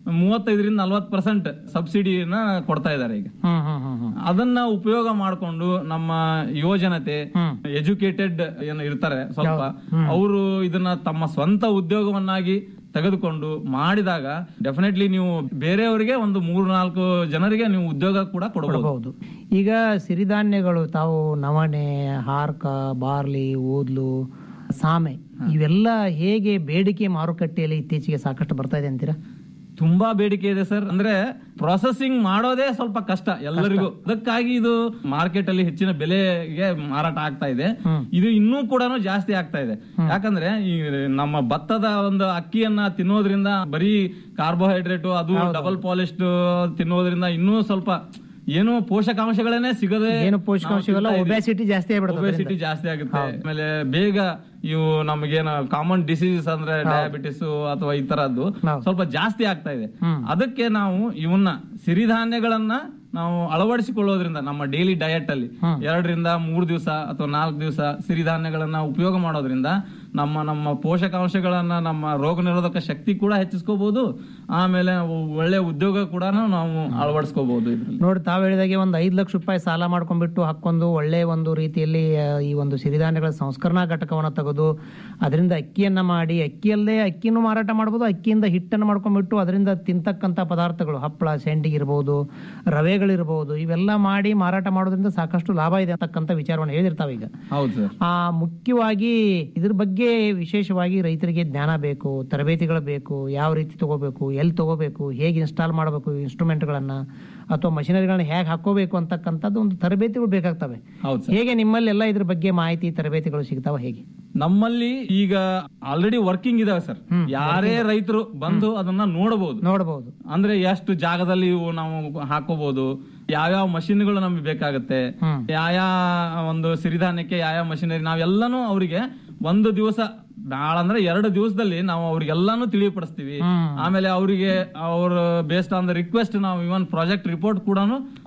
ಮೂವತ್ತೈದರಿಂದ ನಲ್ವತ್ ಪರ್ಸೆಂಟ್ ಸಬ್ಸಿಡಿನ ಕೊಡ್ತಾ ಇದ್ದಾರೆ ಈಗ ಹ್ಮ್ ಹ್ಮ್ ಹ್ಮ್ ಹ್ಮ್ ಅದನ್ನ ಉಪಯೋಗ ಮಾಡಿಕೊಂಡು ನಮ್ಮ ಯುವಜನತೆ ಎಜುಕೇಟೆಡ್ ಏನು ಇರ್ತಾರೆ ಸ್ವಲ್ಪ ಅವರು ಇದನ್ನ ತಮ್ಮ ಸ್ವಂತ ಉದ್ಯೋಗವನ್ನಾಗಿ ತೆಗೆದುಕೊಂಡು ಮಾಡಿದಾಗ ಡೆಫಿನೆಟ್ಲಿ ನೀವು ಬೇರೆಯವರಿಗೆ ಒಂದು ಮೂರು ನಾಲ್ಕು ಜನರಿಗೆ ನೀವು ಉದ್ಯೋಗ ಕೂಡ ಕೊಡಬಹುದು ಕೊಡಬಹುದು ಈಗ ಸಿರಿಧಾನ್ಯಗಳು ತಾವು ನವಣೆ ಹಾರ್ಕ ಬಾರ್ಲಿ ಊದ್ಲು ಸಾಮೆ ಇವೆಲ್ಲ ಹೇಗೆ ಬೇಡಿಕೆ ಮಾರುಕಟ್ಟೆಯಲ್ಲಿ ಇತ್ತೀಚೆಗೆ ಸಾಕಷ್ಟು ಬರ್ತಾ ಇದೆ ಅಂತೀರಾ ತುಂಬಾ ಬೇಡಿಕೆ ಇದೆ ಸರ್ ಅಂದ್ರೆ ಪ್ರೊಸೆಸಿಂಗ್ ಮಾಡೋದೇ ಸ್ವಲ್ಪ ಕಷ್ಟ ಎಲ್ಲರಿಗೂ ಅದಕ್ಕಾಗಿ ಇದು ಮಾರ್ಕೆಟ್ ಅಲ್ಲಿ ಹೆಚ್ಚಿನ ಬೆಲೆಗೆ ಮಾರಾಟ ಆಗ್ತಾ ಇದೆ ಇದು ಇನ್ನೂ ಕೂಡ ಜಾಸ್ತಿ ಆಗ್ತಾ ಇದೆ ಯಾಕಂದ್ರೆ ಈ ನಮ್ಮ ಭತ್ತದ ಒಂದು ಅಕ್ಕಿಯನ್ನ ತಿನ್ನೋದ್ರಿಂದ ಬರೀ ಕಾರ್ಬೋಹೈಡ್ರೇಟ್ ಅದು ಡಬಲ್ ಪಾಲಿಶ್ಡ್ ತಿನ್ನೋದ್ರಿಂದ ಇನ್ನೂ ಸ್ವಲ್ಪ ಏನು ಪೋಷಕಾಂಶಗಳನ್ನೇ ಸಿಗದೆ ಏನು ಪೋಷಕಾಂಶವೆಲ್ಲ ಒಬ್ಯಾಸಿಟಿ ಜಾಸ್ತಿ ಆಗ್ಬಿಡುತ್ತೆ ಒಬೆಸಿಟಿ ಜಾಸ್ತಿ ಆಗುತ್ತೆ ಆಮೇಲೆ ಬೇಗ ಇವು ನಮಗೇನು ಕಾಮನ್ ಡಿಸೀಸ್ ಅಂದ್ರೆ ಡಯಾಬಿಟಿಸ್ ಅಥವಾ ಈ ತರದ್ದು ಸ್ವಲ್ಪ ಜಾಸ್ತಿ ಆಗ್ತಾ ಇದೆ ಅದಕ್ಕೆ ನಾವು ಇವನ್ನ ಸಿರಿಧಾನ್ಯಗಳನ್ನ ನಾವು ಅಳವಡಿಸಿಕೊಳ್ಳೋದ್ರಿಂದ ನಮ್ಮ ಡೈಲಿ ಡಯಟ್ ಅಲ್ಲಿ ಎರಡರಿಂದ ಮೂರು ದಿವಸ ಅಥವಾ ನಾಲ್ಕು ದಿವಸ ಸಿರಿಧಾನ್ಯಗಳನ್ನ ಉಪಯೋಗ ಮಾಡೋದ್ರಿಂದ ನಮ್ಮ ನಮ್ಮ ಪೋಷಕಾಂಶಗಳನ್ನ ನಮ್ಮ ರೋಗ ನಿರೋಧಕ ಶಕ್ತಿ ಕೂಡ ಹೆಚ್ಚಿಸ್ಕೋಬಹುದು ಆಮೇಲೆ ಒಳ್ಳೆ ಉದ್ಯೋಗ ಕೂಡ ನಾವು ಅಳವಡಿಸ್ಕೋಬಹುದು ಇದ್ರಲ್ಲಿ ನೋಡಿ ತಾವು ಹೇಳಿದಾಗೆ ಒಂದು ಐದು ಲಕ್ಷ ರೂಪಾಯಿ ಸಾಲ ಮಾಡ್ಕೊಂಡ್ಬಿಟ್ಟು ಹಾಕೊಂಡು ಒಳ್ಳೆ ಒಂದು ರೀತಿಯಲ್ಲಿ ಆ, ಈ ಒಂದು ಸಿರಿಧಾನ್ಯಗಳ ಸಂಸ್ಕರಣಾ ಘಟಕವನ್ನು ತೆಗೆದು ಅದರಿಂದ ಅಕ್ಕಿಯನ್ನ ಮಾಡಿ ಅಕ್ಕಿಯಲ್ಲೇ ಅಕ್ಕಿನೂ ಮಾರಾಟ ಮಾಡ್ಬೋದು ಅಕ್ಕಿಯಿಂದ ಹಿಟ್ಟನ್ನು ಮಾಡ್ಕೊಂಡ್ಬಿಟ್ಟು ಅದರಿಂದ ತಿಂತಕ್ಕಂಥ ಪದಾರ್ಥಗಳು ಹಪ್ಪಳ ಸೆಂಡಿಗೆ ಇರ್ಬೋದು ರವೆಗಳಿರ್ಬೋದು ಇವೆಲ್ಲ ಮಾಡಿ ಮಾರಾಟ ಮಾಡೋದ್ರಿಂದ ಸಾಕಷ್ಟು ಲಾಭ ಇದೆ ಅಂತಕ್ಕಂಥ ವಿಚಾರವನ್ನು ಹೇಳಿರ್ತಾವೆ ಈಗ ಹೌದು ಸರ್ ಆ ಮುಖ್ಯವಾಗಿ ಇದ್ರ ಬಗ್ಗೆ ವಿಶೇಷವಾಗಿ ರೈತರಿಗೆ ಜ್ಞಾನ ಬೇಕು ತರಬೇತಿಗಳು ಬೇಕು ಯಾವ ರೀತಿ ತಗೋಬೇಕು ಎಲ್ಲಿ ತಗೋಬೇಕು ಹೇಗೆ ಇನ್ಸ್ಟಾಲ್ ಮಾಡಬೇಕು ಇನ್ಸ್ಟ್ರೂಮೆಂಟ್ಗಳನ್ನ ಅಥವಾ ಮಷಿನರಿಗಳನ್ನ ಹೇಗೆ ಹಾಕೋಬೇಕು ಅಂತಕ್ಕಂಥದ್ದು ಒಂದು ತರಬೇತಿಗಳು ಬೇಕಾಗ್ತವೆ ಹೌದು ಸರ್ ಹೇಗೆ ನಿಮ್ಮಲ್ಲಿ ಎಲ್ಲ ಇದ್ರ ಬಗ್ಗೆ ಮಾಹಿತಿ ತರಬೇತಿಗಳು ಸಿಗ್ತಾವ ಹೇಗೆ ನಮ್ಮಲ್ಲಿ ಈಗ ಆಲ್ರೆಡಿ ವರ್ಕಿಂಗ್ ಇದಾವೆ ಸರ್ ಯಾರೇ ರೈತರು ಬಂದು ಅದನ್ನ ನೋಡಬಹುದು ನೋಡಬಹುದು ಅಂದ್ರೆ ಎಷ್ಟು ಜಾಗದಲ್ಲಿ ಇವು ನಾವು ಹಾಕೋಬಹುದು ಯಾವ್ಯಾವ ಮಷಿನ್ಗಳು ನಮಗೆ ಬೇಕಾಗುತ್ತೆ ಯಾವ ಒಂದು ಸಿರಿಧಾನ್ಯಕ್ಕೆ ಯಾವ ಮಷಿನರಿ ನಾವೆಲ್ಲಾನು ಅವರಿಗೆ ಒಂದು ದಿವಸ ಭಾಳ ಅಂದ್ರೆ ಎರಡು ದಿವಸದಲ್ಲಿ ನಾವು ಅವ್ರಿಗೆಲ್ಲಾನು ತಿಳಿಯಪಡಿಸ್ತೀವಿ ಆಮೇಲೆ ಅವರಿಗೆ ಅವ್ರ ಬೇಸ್ಡ್ ಆನ್ ದ ರಿಕ್ವೆಸ್ಟ್ ನಾವು ಇವನ್ ಪ್ರಾಜೆಕ್ಟ್ ರಿಪೋರ್ಟ್ ಕೂಡ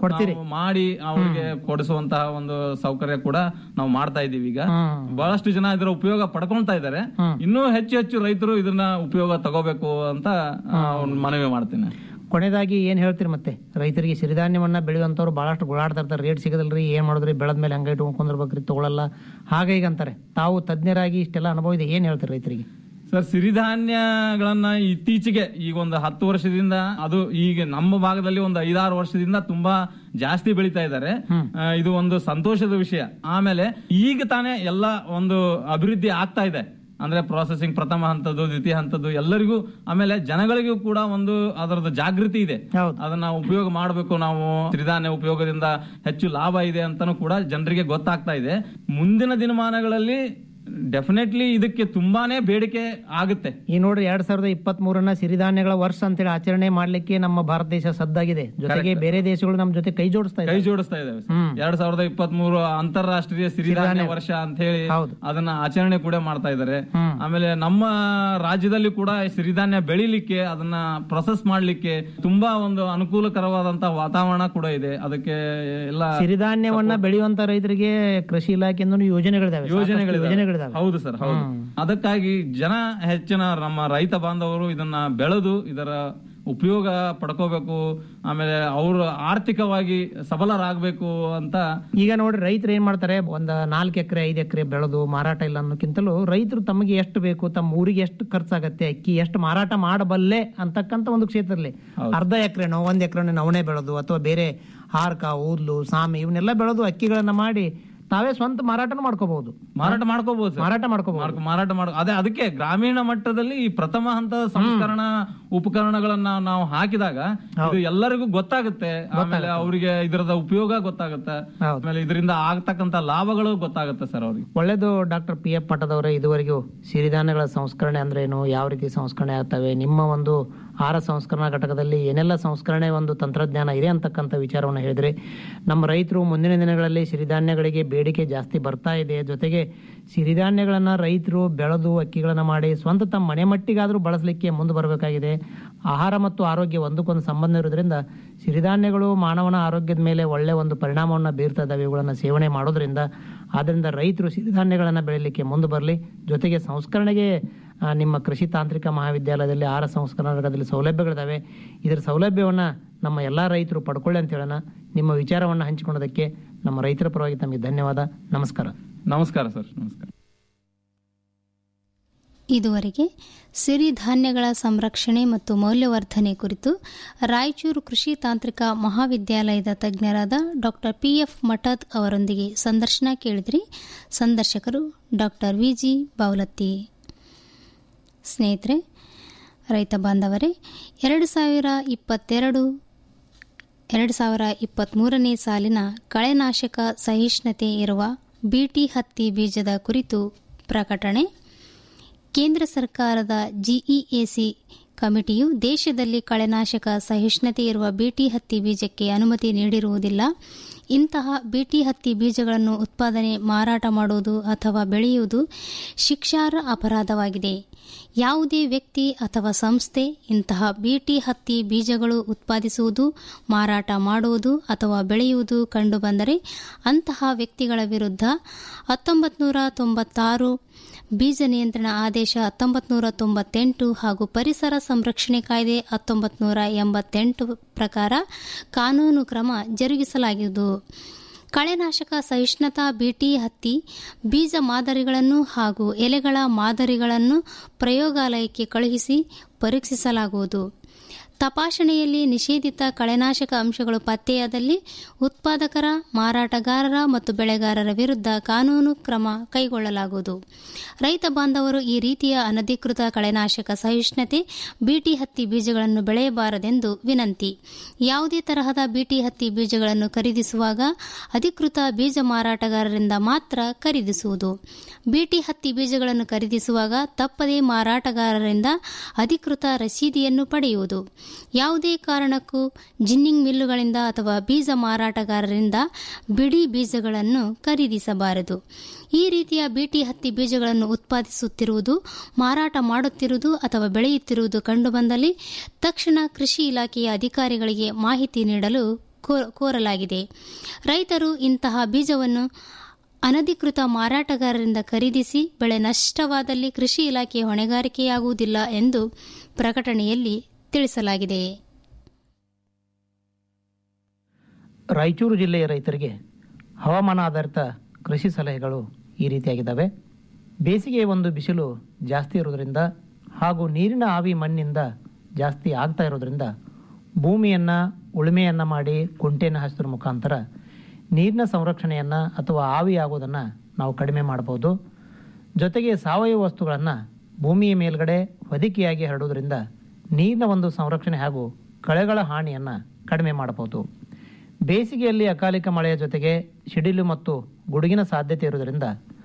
ಮಾಡಿ ಅವ್ರಿಗೆ ಕೊಡಿಸುವಂತಹ ಒಂದು ಸೌಕರ್ಯ ಕೂಡ ನಾವು ಮಾಡ್ತಾ ಇದೀವಿ ಈಗ ಬಹಳಷ್ಟು ಜನ ಇದರ ಉಪಯೋಗ ಪಡ್ಕೊಂತಾ ಇದ್ದಾರೆ ಇನ್ನೂ ಹೆಚ್ಚು ಹೆಚ್ಚು ರೈತರು ಇದನ್ನ ಉಪಯೋಗ ತಗೋಬೇಕು ಅಂತ ಆ, ಒಂದ್ ಮನವಿ ಮಾಡ್ತೇನೆ ಕೊನೆಯದಾಗಿ ಏನ್ ಹೇಳ್ತೀರಿ ಮತ್ತೆ ರೈತರಿಗೆ ಸಿರಿಧಾನ್ಯವನ್ನ ಬೆಳೆಯುವಂತವ್ರು ಬಹಳಷ್ಟು ಗುಳಾಡ್ತಾ ಇರ್ತಾರೆ ರೇಟ್ ಸಿಗದಲ್ರಿ ಏನ್ ಮಾಡಿದ್ರಿ ಬೆಳೆದ್ಮೇಲೆ ಹಂಗ ಇಟ್ಕೊಂಡ್ಕೊಂಡ್ಬರ್ಬೇಕ್ರಿ ತಗೊಳಲ್ಲ ಹಾಗೆ ಈಗ ಅಂತಾರೆ ತಾವು ತಜ್ಞರಾಗಿ ಇಷ್ಟೆಲ್ಲ ಅನುಭವ ಇದೆ ಏನ್ ಹೇಳ್ತೀರಿ ರೈತರಿಗೆ ಸರ್ ಸಿರಿಧಾನ್ಯಗಳನ್ನ ಇತ್ತೀಚೆಗೆ ಈಗ ಒಂದು ಹತ್ತು ವರ್ಷದಿಂದ ಅದು ಈಗ ನಮ್ಮ ಭಾಗದಲ್ಲಿ ಒಂದು ಐದಾರು ವರ್ಷದಿಂದ ತುಂಬಾ ಜಾಸ್ತಿ ಬೆಳೀತಾ ಇದ್ದಾರೆ ಆ, ಇದು ಒಂದು ಸಂತೋಷದ ವಿಷಯ ಆಮೇಲೆ ಈಗ ತಾನೇ ಎಲ್ಲ ಒಂದು ಅಭಿವೃದ್ಧಿ ಆಗ್ತಾ ಇದೆ ಅಂದ್ರೆ ಪ್ರೊಸೆಸಿಂಗ್ ಪ್ರಥಮ ಹಂತದ್ದು ದ್ವಿತೀಯ ಹಂತದ್ದು ಎಲ್ಲರಿಗೂ ಆಮೇಲೆ ಜನಗಳಿಗೂ ಕೂಡ ಒಂದು ಅದರದ ಜಾಗೃತಿ ಇದೆ ಅದನ್ನ ಉಪಯೋಗ ಮಾಡಬೇಕು ನಾವು ಸಿರಿಧಾನ್ಯ ಉಪಯೋಗದಿಂದ ಹೆಚ್ಚು ಲಾಭ ಇದೆ ಅಂತಾನು ಕೂಡ ಜನರಿಗೆ ಗೊತ್ತಾಗ್ತಾ ಇದೆ ಮುಂದಿನ ದಿನಮಾನಗಳಲ್ಲಿ ಡೆಫಿನೆಟ್ಲಿ ಇದಕ್ಕೆ ತುಂಬಾನೇ ಬೇಡಿಕೆ ಆಗುತ್ತೆ ಈ ನೋಡ್ರಿ ಎರಡ್ ಸಾವಿರದ ಇಪ್ಪತ್ತ್ ಮೂರನ್ನ ಸಿರಿಧಾನ್ಯಗಳ ವರ್ಷ ಅಂತೇಳಿ ಆಚರಣೆ ಮಾಡ್ಲಿಕ್ಕೆ ನಮ್ಮ ಭಾರತ ದೇಶ ಸದ್ದಾಗಿದೆ ಜೊತೆಗೆ ಬೇರೆ ದೇಶಗಳು ನಮ್ಮ ಜೊತೆ ಕೈ ಜೋಡಿಸ್ತಾ ಕೈ ಇದೆ ಜೋಡಿಸ್ತಾ ಇದಾವೆ ಎರಡ್ ಸಾವಿರದ ಇಪ್ಪತ್ತ್ ಮೂರು ಅಂತಾರಾಷ್ಟ್ರೀಯ ಸಿರಿಧಾನ್ಯ ವರ್ಷ ಅಂತ ಹೇಳಿ ಅದನ್ನ ಆಚರಣೆ ಕೂಡ ಮಾಡ್ತಾ ಇದ್ದಾರೆ ಆಮೇಲೆ ನಮ್ಮ ರಾಜ್ಯದಲ್ಲಿ ಕೂಡ ಸಿರಿಧಾನ್ಯ ಬೆಳಿಲಿಕ್ಕೆ ಅದನ್ನ ಪ್ರೊಸೆಸ್ ಮಾಡ್ಲಿಕ್ಕೆ ತುಂಬಾ ಒಂದು ಅನುಕೂಲಕರವಾದಂತಹ ವಾತಾವರಣ ಕೂಡ ಇದೆ ಅದಕ್ಕೆ ಎಲ್ಲ ಸಿರಿಧಾನ್ಯವನ್ನ ಬೆಳೆಯುವಂತ ರೈತರಿಗೆ ಕೃಷಿ ಇಲಾಖೆಯಿಂದ ಯೋಜನೆಗಳಿದಾವೆ ಸಾಕಷ್ಟು ಯೋಜನೆಗಳಿದಾವೆ ಯೋಜನೆಗಳಿದಾವೆ ಹೌದು ಸರ್ ಹೌದು ಅದಕ್ಕಾಗಿ ಜನ ಹೆಚ್ಚಿನ ನಮ್ಮ ರೈತ ಬಾಂಧವರು ಇದನ್ನ ಬೆಳೆದು ಇದರ ಉಪಯೋಗ ಪಡ್ಕೋಬೇಕು ಆಮೇಲೆ ಅವರು ಆರ್ಥಿಕವಾಗಿ ಸಬಲರಾಗಬೇಕು ಅಂತ ಈಗ ನೋಡ್ರಿ ರೈತರು ಏನ್ ಮಾಡ್ತಾರೆ ಒಂದ್ ನಾಲ್ಕು ಎಕರೆ ಐದು ಎಕರೆ ಬೆಳೆದು ಮಾರಾಟ ಇಲ್ಲ ಅನ್ನೋಕ್ಕಿಂತಲೂ ರೈತರು ತಮಗೆ ಎಷ್ಟು ಬೇಕು ತಮ್ಮ ಊರಿಗೆ ಎಷ್ಟು ಖರ್ಚಾಗತ್ತೆ ಅಕ್ಕಿ ಎಷ್ಟು ಮಾರಾಟ ಮಾಡಬಲ್ಲೆ ಅಂತಕ್ಕಂತ ಒಂದು ಕ್ಷೇತ್ರದಲ್ಲಿ ಅರ್ಧ ಎಕರೆನೋ ಒಂದ್ ಎಕರೆನೋ ನವಣೆ ಬೆಳೆದು ಅಥವಾ ಬೇರೆ ಹಾರ್ಕ ಊದ್ಲು ಸಾಮಿ ಇವನ್ನೆಲ್ಲ ಬೆಳೆದು ಅಕ್ಕಿಗಳನ್ನ ಮಾಡಿ ತಾವೇ ಸ್ವಂತ ಮಾರಾಟನೂ ಮಾಡ್ಕೋಬಹುದು ಮಾರಾಟ ಮಾಡ್ಕೋಬಹುದು ಸರ್. ಮಾರಾಟ ಮಾಡ್ಕೋಬಹುದು ಮಾರ್ಕ- ಮಾರಾಟ ಮಾಡ ಅದೇ ಅದಕ್ಕೆ ಗ್ರಾಮೀಣ ಮಟ್ಟದಲ್ಲಿ ಈ ಪ್ರಥಮ ಹಂತದ ಸಂಸ್ಕರಣ ಉಪಕರಣಗಳನ್ನ ನಾವು ಹಾಕಿದಾಗ ಇದು ಎಲ್ಲರಿಗೂ ಗೊತ್ತಾಗುತ್ತೆ ಆಮೇಲೆ ಅವರಿಗೆ ಇದರದ ಉಪಯೋಗ ಗೊತ್ತಾಗುತ್ತೆ ಆಮೇಲೆ ಇದರಿಂದ ಆಗ್ತಕ್ಕಂತ ಲಾಭಗಳು ಗೊತ್ತಾಗುತ್ತೆ ಸರ್ ಅವ್ರಿಗೆ ಒಳ್ಳೇದು ಡಾಕ್ಟರ್ ಪಿ ಎಫ್ ಪಟ್ಟದವರೇ ಇದುವರೆಗೂ ಸಿರಿಧಾನ್ಯಗಳ ಸಂಸ್ಕರಣೆ ಅಂದ್ರೇನು ಯಾವ ರೀತಿ ಸಂಸ್ಕರಣೆ ಆಗ್ತವೆ ನಿಮ್ಮ ಒಂದು ಆಹಾರ ಸಂಸ್ಕರಣಾ ಘಟಕದಲ್ಲಿ ಏನೆಲ್ಲ ಸಂಸ್ಕರಣೆ ಒಂದು ತಂತ್ರಜ್ಞಾನ ಇದೆ ಅಂತಕ್ಕಂಥ ವಿಚಾರವನ್ನು ಹೇಳಿದ್ರೆ ನಮ್ಮ ರೈತರು ಮುಂದಿನ ದಿನಗಳಲ್ಲಿ ಸಿರಿಧಾನ್ಯಗಳಿಗೆ ಬೇಡಿಕೆ ಜಾಸ್ತಿ ಬರ್ತಾ ಇದೆ ಜೊತೆಗೆ ಸಿರಿಧಾನ್ಯಗಳನ್ನ ರೈತರು ಬೆಳೆದು ಅಕ್ಕಿಗಳನ್ನ ಮಾಡಿ ಸ್ವಂತ ತಮ್ಮ ಮನೆ ಮಟ್ಟಿಗಾದ್ರೂ ಬಳಸಲಿಕ್ಕೆ ಮುಂದೆ ಬರಬೇಕಾಗಿದೆ ಆಹಾರ ಮತ್ತು ಆರೋಗ್ಯ ಒಂದಕ್ಕೊಂದು ಸಂಬಂಧ ಇರೋದ್ರಿಂದ ಸಿರಿಧಾನ್ಯಗಳು ಮಾನವನ ಆರೋಗ್ಯದ ಮೇಲೆ ಒಳ್ಳೆ ಒಂದು ಪರಿಣಾಮವನ್ನು ಬೀರ್ತದೆ ಇವುಗಳನ್ನು ಸೇವನೆ ಮಾಡೋದ್ರಿಂದ ಆದ್ದರಿಂದ ರೈತರು ಸಿರಿಧಾನ್ಯಗಳನ್ನು ಬೆಳೀಲಿಕ್ಕೆ ಮುಂದೆ ಬರಲಿ ಜೊತೆಗೆ ಸಂಸ್ಕರಣೆಗೆ ಆ, ನಿಮ್ಮ ಕೃಷಿ ತಾಂತ್ರಿಕ ಮಹಾವಿದ್ಯಾಲಯದಲ್ಲಿ ಆಹಾರ ಸಂಸ್ಕರಣಾ ಘಟಕದಲ್ಲಿ ಸೌಲಭ್ಯಗಳಿದಾವೆ ಇದರ ಸೌಲಭ್ಯವನ್ನು ನಮ್ಮ ಎಲ್ಲ ರೈತರು ಪಡ್ಕೊಳ್ಳಿ ಅಂತ ಹೇಳೋಣ ನಿಮ್ಮ ವಿಚಾರವನ್ನು ಹಂಚಿಕೊಂಡದಕ್ಕೆ ನಮ್ಮ ರೈತರ ಪರವಾಗಿ ತಮಗೆ ಧನ್ಯವಾದ ನಮಸ್ಕಾರ ನಮಸ್ಕಾರ ಸರ್ ನಮಸ್ಕಾರ ಇದುವರೆಗೆ ಸಿರಿಧಾನ್ಯಗಳ ಸಂರಕ್ಷಣೆ ಮತ್ತು ಮೌಲ್ಯವರ್ಧನೆ ಕುರಿತು ರಾಯಚೂರು ಕೃಷಿ ತಾಂತ್ರಿಕ ಮಹಾವಿದ್ಯಾಲಯದ ತಜ್ಞರಾದ ಡಾಕ್ಟರ್ ಪಿಎಫ್ ಮಠದ್ ಅವರೊಂದಿಗೆ ಸಂದರ್ಶನ ಕೇಳಿದ್ರಿ ಸಂದರ್ಶಕರು ಡಾಕ್ಟರ್ ವಿಜಿ ಬಾವಲತ್ತಿ ಸ್ನೇಹಿತರೆ ರೈತ ಬಾಂಧವರೇ ಎರಡು ಸಾವಿರ ಇಪ್ಪತ್ತೆರಡು ಎರಡು ಸಾವಿರ ಇಪ್ಪತ್ತ್ಮೂರನೇ ಸಾಲಿನ ಕಳೆನಾಶಕ ಸಹಿಷ್ಣುತೆ ಇರುವ ಬಿಟಿ ಹತ್ತಿ ಬೀಜದ ಕುರಿತು ಪ್ರಕಟಣೆ ಕೇಂದ್ರ ಸರ್ಕಾರದ ಜಿಇಎಸಿ ಕಮಿಟಿಯು ದೇಶದಲ್ಲಿ ಕಳೆನಾಶಕ ಸಹಿಷ್ಣುತೆ ಇರುವ ಬಿಟಿ ಹತ್ತಿ ಬೀಜಕ್ಕೆ ಅನುಮತಿ ನೀಡಿರುವುದಿಲ್ಲ ಇಂತಹ ಬಿಟಿ ಹತ್ತಿ ಬೀಜಗಳನ್ನು ಉತ್ಪಾದನೆ ಮಾರಾಟ ಮಾಡುವುದು ಅಥವಾ ಬೆಳೆಯುವುದು ಶಿಕ್ಷಾರ್ಹ ಅಪರಾಧವಾಗಿದೆ ಯಾವುದೇ ವ್ಯಕ್ತಿ ಅಥವಾ ಸಂಸ್ಥೆ ಇಂತಹ ಬಿಟಿ ಹತ್ತಿ ಬೀಜಗಳು ಉತ್ಪಾದಿಸುವುದು ಮಾರಾಟ ಮಾಡುವುದು ಅಥವಾ ಬೆಳೆಯುವುದು ಕಂಡುಬಂದರೆ ಅಂತಹ ವ್ಯಕ್ತಿಗಳ ವಿರುದ್ಧ ಹತ್ತೊಂಬತ್ತು ನೂರ ತೊಂಬತ್ತಾರು ಬೀಜ ನಿಯಂತ್ರಣ ಆದೇಶ ಹತ್ತೊಂಬತ್ತು ನೂರ ತೊಂಬತ್ತೆಂಟು ಹಾಗೂ ಪರಿಸರ ಸಂರಕ್ಷಣೆ ಕಾಯ್ದೆ ಹತ್ತೊಂಬತ್ತು ನೂರ ಎಂಬತ್ತೆಂಟು ಪ್ರಕಾರ ಕಾನೂನು ಕ್ರಮ ಜರುಗಿಸಲಾಗುವುದು ಕಳೆನಾಶಕ ಸಹಿಷ್ಣುತಾ ಬಿಟಿ ಹತ್ತಿ ಬೀಜ ಮಾದರಿಗಳನ್ನು ಹಾಗೂ ಎಲೆಗಳ ಮಾದರಿಗಳನ್ನು ಪ್ರಯೋಗಾಲಯಕ್ಕೆ ಕಳುಹಿಸಿ ಪರೀಕ್ಷಿಸಲಾಗುವುದು ತಪಾಸಣೆಯಲ್ಲಿ ನಿಷೇಧಿತ ಕಳೆನಾಶಕ ಅಂಶಗಳು ಪತ್ತೆಯಾದಲ್ಲಿ ಉತ್ಪಾದಕರ ಮಾರಾಟಗಾರರ ಮತ್ತು ಬೆಳೆಗಾರರ ವಿರುದ್ಧ ಕಾನೂನು ಕ್ರಮ ಕೈಗೊಳ್ಳಲಾಗುವುದು ರೈತ ಬಾಂಧವರು ಈ ರೀತಿಯ ಅನಧಿಕೃತ ಕಳೆನಾಶಕ ಸಹಿಷ್ಣುತೆ ಬಿಟಿ ಹತ್ತಿ ಬೀಜಗಳನ್ನು ಬೆಳೆಯಬಾರದೆಂದು ವಿನಂತಿ ಯಾವುದೇ ತರಹದ ಬಿಟಿ ಹತ್ತಿ ಬೀಜಗಳನ್ನು ಖರೀದಿಸುವಾಗ ಅಧಿಕೃತ ಬೀಜ ಮಾರಾಟಗಾರರಿಂದ ಮಾತ್ರ ಖರೀದಿಸುವುದು ಬಿಟಿ ಹತ್ತಿ ಬೀಜಗಳನ್ನು ಖರೀದಿಸುವಾಗ ತಪ್ಪದೇ ಮಾರಾಟಗಾರರಿಂದ ಅಧಿಕೃತ ರಸೀದಿಯನ್ನು ಪಡೆಯುವುದು ಯಾವುದೇ ಕಾರಣಕ್ಕೂ ಜಿನ್ನಿಂಗ್ ಮಿಲ್ಲುಗಳಿಂದ ಅಥವಾ ಬೀಜ ಮಾರಾಟಗಾರರಿಂದ ಬಿಡಿ ಬೀಜಗಳನ್ನು ಖರೀದಿಸಬಾರದು ಈ ರೀತಿಯ ಬಿಟಿ ಹತ್ತಿ ಬೀಜಗಳನ್ನು ಉತ್ಪಾದಿಸುತ್ತಿರುವುದು ಮಾರಾಟ ಮಾಡುತ್ತಿರುವುದು ಅಥವಾ ಬೆಳೆಯುತ್ತಿರುವುದು ಕಂಡುಬಂದಲ್ಲಿ ತಕ್ಷಣ ಕೃಷಿ ಇಲಾಖೆಯ ಅಧಿಕಾರಿಗಳಿಗೆ ಮಾಹಿತಿ ನೀಡಲು ಕೋ- ಕೋರಲಾಗಿದೆ ರೈತರು ಇಂತಹ ಬೀಜವನ್ನು ಅನಧಿಕೃತ ಮಾರಾಟಗಾರರಿಂದ ಖರೀದಿಸಿ ಬೆಳೆ ನಷ್ಟವಾದಲ್ಲಿ ಕೃಷಿ ಇಲಾಖೆ ಹೊಣೆಗಾರಿಕೆಯಾಗುವುದಿಲ್ಲ ಎಂದು ಪ್ರಕಟಣೆಯಲ್ಲಿ ತಿಳಿಸಲಾಗಿದೆ ರಾಯಚೂರು ಜಿಲ್ಲೆಯ ರೈತರಿಗೆ ಹವಾಮಾನ ಆಧಾರಿತ ಕೃಷಿ ಸಲಹೆಗಳು ಈ ರೀತಿಯಾಗಿದ್ದಾವೆ ಬೇಸಿಗೆ ಒಂದು ಬಿಸಿಲು ಜಾಸ್ತಿ ಇರೋದ್ರಿಂದ ಹಾಗೂ ನೀರಿನ ಆವಿ ಮಣ್ಣಿಂದ ಜಾಸ್ತಿ ಆಗ್ತಾ ಇರೋದ್ರಿಂದ ಭೂಮಿಯನ್ನು ಉಳುಮೆಯನ್ನು ಮಾಡಿ ಕುಂಟೆಯನ್ನು ಹಚ್ಚೋದ್ರ ಮುಖಾಂತರ ನೀರಿನ ಸಂರಕ್ಷಣೆಯನ್ನು ಅಥವಾ ಆವಿ ಆಗೋದನ್ನು ನಾವು ಕಡಿಮೆ ಮಾಡ್ಬೋದು ಜೊತೆಗೆ ಸಾವಯವ ವಸ್ತುಗಳನ್ನು ಭೂಮಿಯ ಮೇಲ್ಗಡೆ ಹೊದಿಕೆಯಾಗಿ ಹರಡೋದ್ರಿಂದ ನೀರಿನ ಒಂದು ಸಂರಕ್ಷಣೆ ಹಾಗೂ ಕಳೆಗಳ ಹಾನಿಯನ್ನು ಕಡಿಮೆ ಮಾಡಬಹುದು ಬೇಸಿಗೆಯಲ್ಲಿ ಅಕಾಲಿಕ ಮಳೆಯ ಜೊತೆಗೆ ಸಿಡಿಲು ಮತ್ತು ಗುಡುಗಿನ ಸಾಧ್ಯತೆ ಇರುವುದರಿಂದ